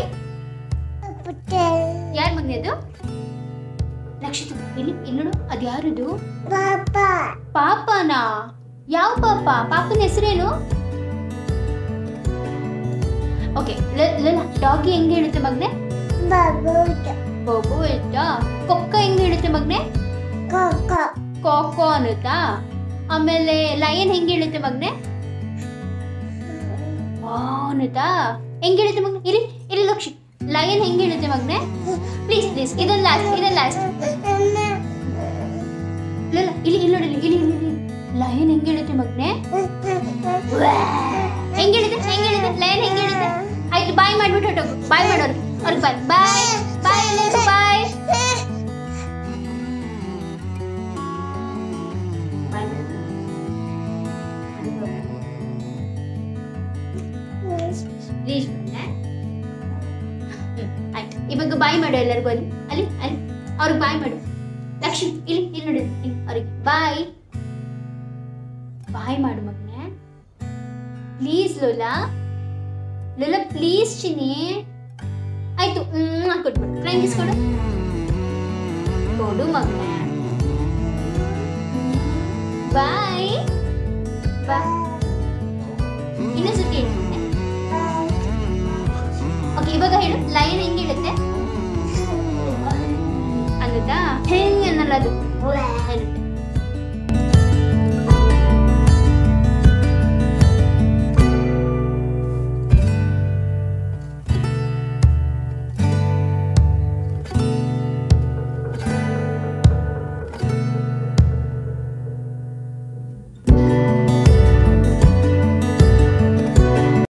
ಯಾರ ಮಗನೇ ಅದು ರಕ್ಷಿತ ಇಲ್ಲಿ ಇಲ್ಲಿ ನೋಡು ಅದು ಯಾರದು ಪಾಪನಾ ಯಾವ ಪಾಪ ಪಾಪನ ಹೆಸರೇನು ಓಕೆ ಡಾಗಿ ಹೆಂಗ್ ಹೇಳುತ್ತೆ ಮಗ್ನೆ ಬೊಬು ಹೇಳ್ತಾ ಕೊಕ್ಕ ಹೆಂಗ್ ಹೇಳುತ್ತೆ ಮಗ್ನೆ ಕಾಕೋ ಅನ್ನುತ್ತಾ ಆಮೇಲೆ ಲಯನ್ ಹೆಂಗ್ ಹೇಳುತ್ತೆ ಮಗ್ನೆ ಆ ಅನ್ನುತ್ತಾ ಹೆಂಗ್ ಹೇಳುತ್ತೆ ಮಗ್ನೆ ಇರಿ ಇರಿ ಲಕ್ಷಿ ಲಯನ್ ಹೆಂಗ್ ಹೇಳುತ್ತೆ ಮಗ್ನೆ ಪ್ಲೀಸ್ ಪ್ಲೀಸ್ ಇದೊಂದು ಲಾಸ್ಟ್ ಇದೊಂದು ಲಾಸ್ಟ್ ಇಲ್ಲ ಇಲ್ಲ, ಇಲ್ಲಿ ಇಲ್ಲಿ ನೋಡಿ ಇಲ್ಲಿ ಇಲ್ಲಿ ಇಲ್ಲಿ ಲಯನ್ ಹೆಂಗ್ ಹೇಳುತ್ತೆ ಮಗ್ನೆ ಹೆಂಗ್ ಹೇಳಿದೆ ಹೆಂಗ್ ಹೇಳಿದೆ ಲಯನ್ ಹೆಂಗ್ ಹೇಳಿದೆ ಆಯ್ತು ಬಾಯ್ ಮಾಡ್ಬಿಟ್ಟು ಹೊಟ್ಟೋಗು ಬಾಯ್ ಮಾಡೋರು ಅವ್ರಿಗೆ ಬಾಯ್ ಬಾಯ್ ಬಾಯ್ ಎಲ್ಲರಿಗೂ ಬಾಯ್ ಪ್ಲೀಸ್ ಆಯ್ತು ಇವಾಗ ಬಾಯ್ ಮಾಡು ಎಲ್ಲರಿಗೂ ಅಲ್ಲಿ ಅಲ್ಲಿ ಅಲ್ಲಿ ಅವ್ರಿಗೆ ಬಾಯ್ ಮಾಡು ಲಕ್ಷ್ಮಿ ಇಲ್ಲಿ ಇಲ್ಲಿ ನೋಡಿ ಇಲ್ಲಿ ಅವ್ರಿಗೆ ಬಾಯ್ ಬಾಯ್ ಮಾಡು ಮಗನೆ ಪ್ಲೀಸ್ ಲೋಲಾ ಲೋಲಾ ಪ್ಲೀಸ್ ಚಿನಿ ಆಯ್ತು ಹ್ಮ್ ಕೊಟ್ಬಿಡು ಫ್ರೆಂಡ್ಸ್ ಕೊಡು ಮಗನೇ ಬಾಯ್ ಬಾಯ್ ಇನ್ನೊಂದ್ಸತಿ ಹೇಳ್ತೀನಿ ಓಕೆ ಇವಾಗ ಹೇಳು ಲೈನ್ ಹೆಂಗ್ ಹೇಳುತ್ತೆ ಅನ್ನುತ್ತಾ ಹೆಂಗ್ ಅನ್ನಲ್ಲ ಅದು ಹೇಳುತ್ತೆ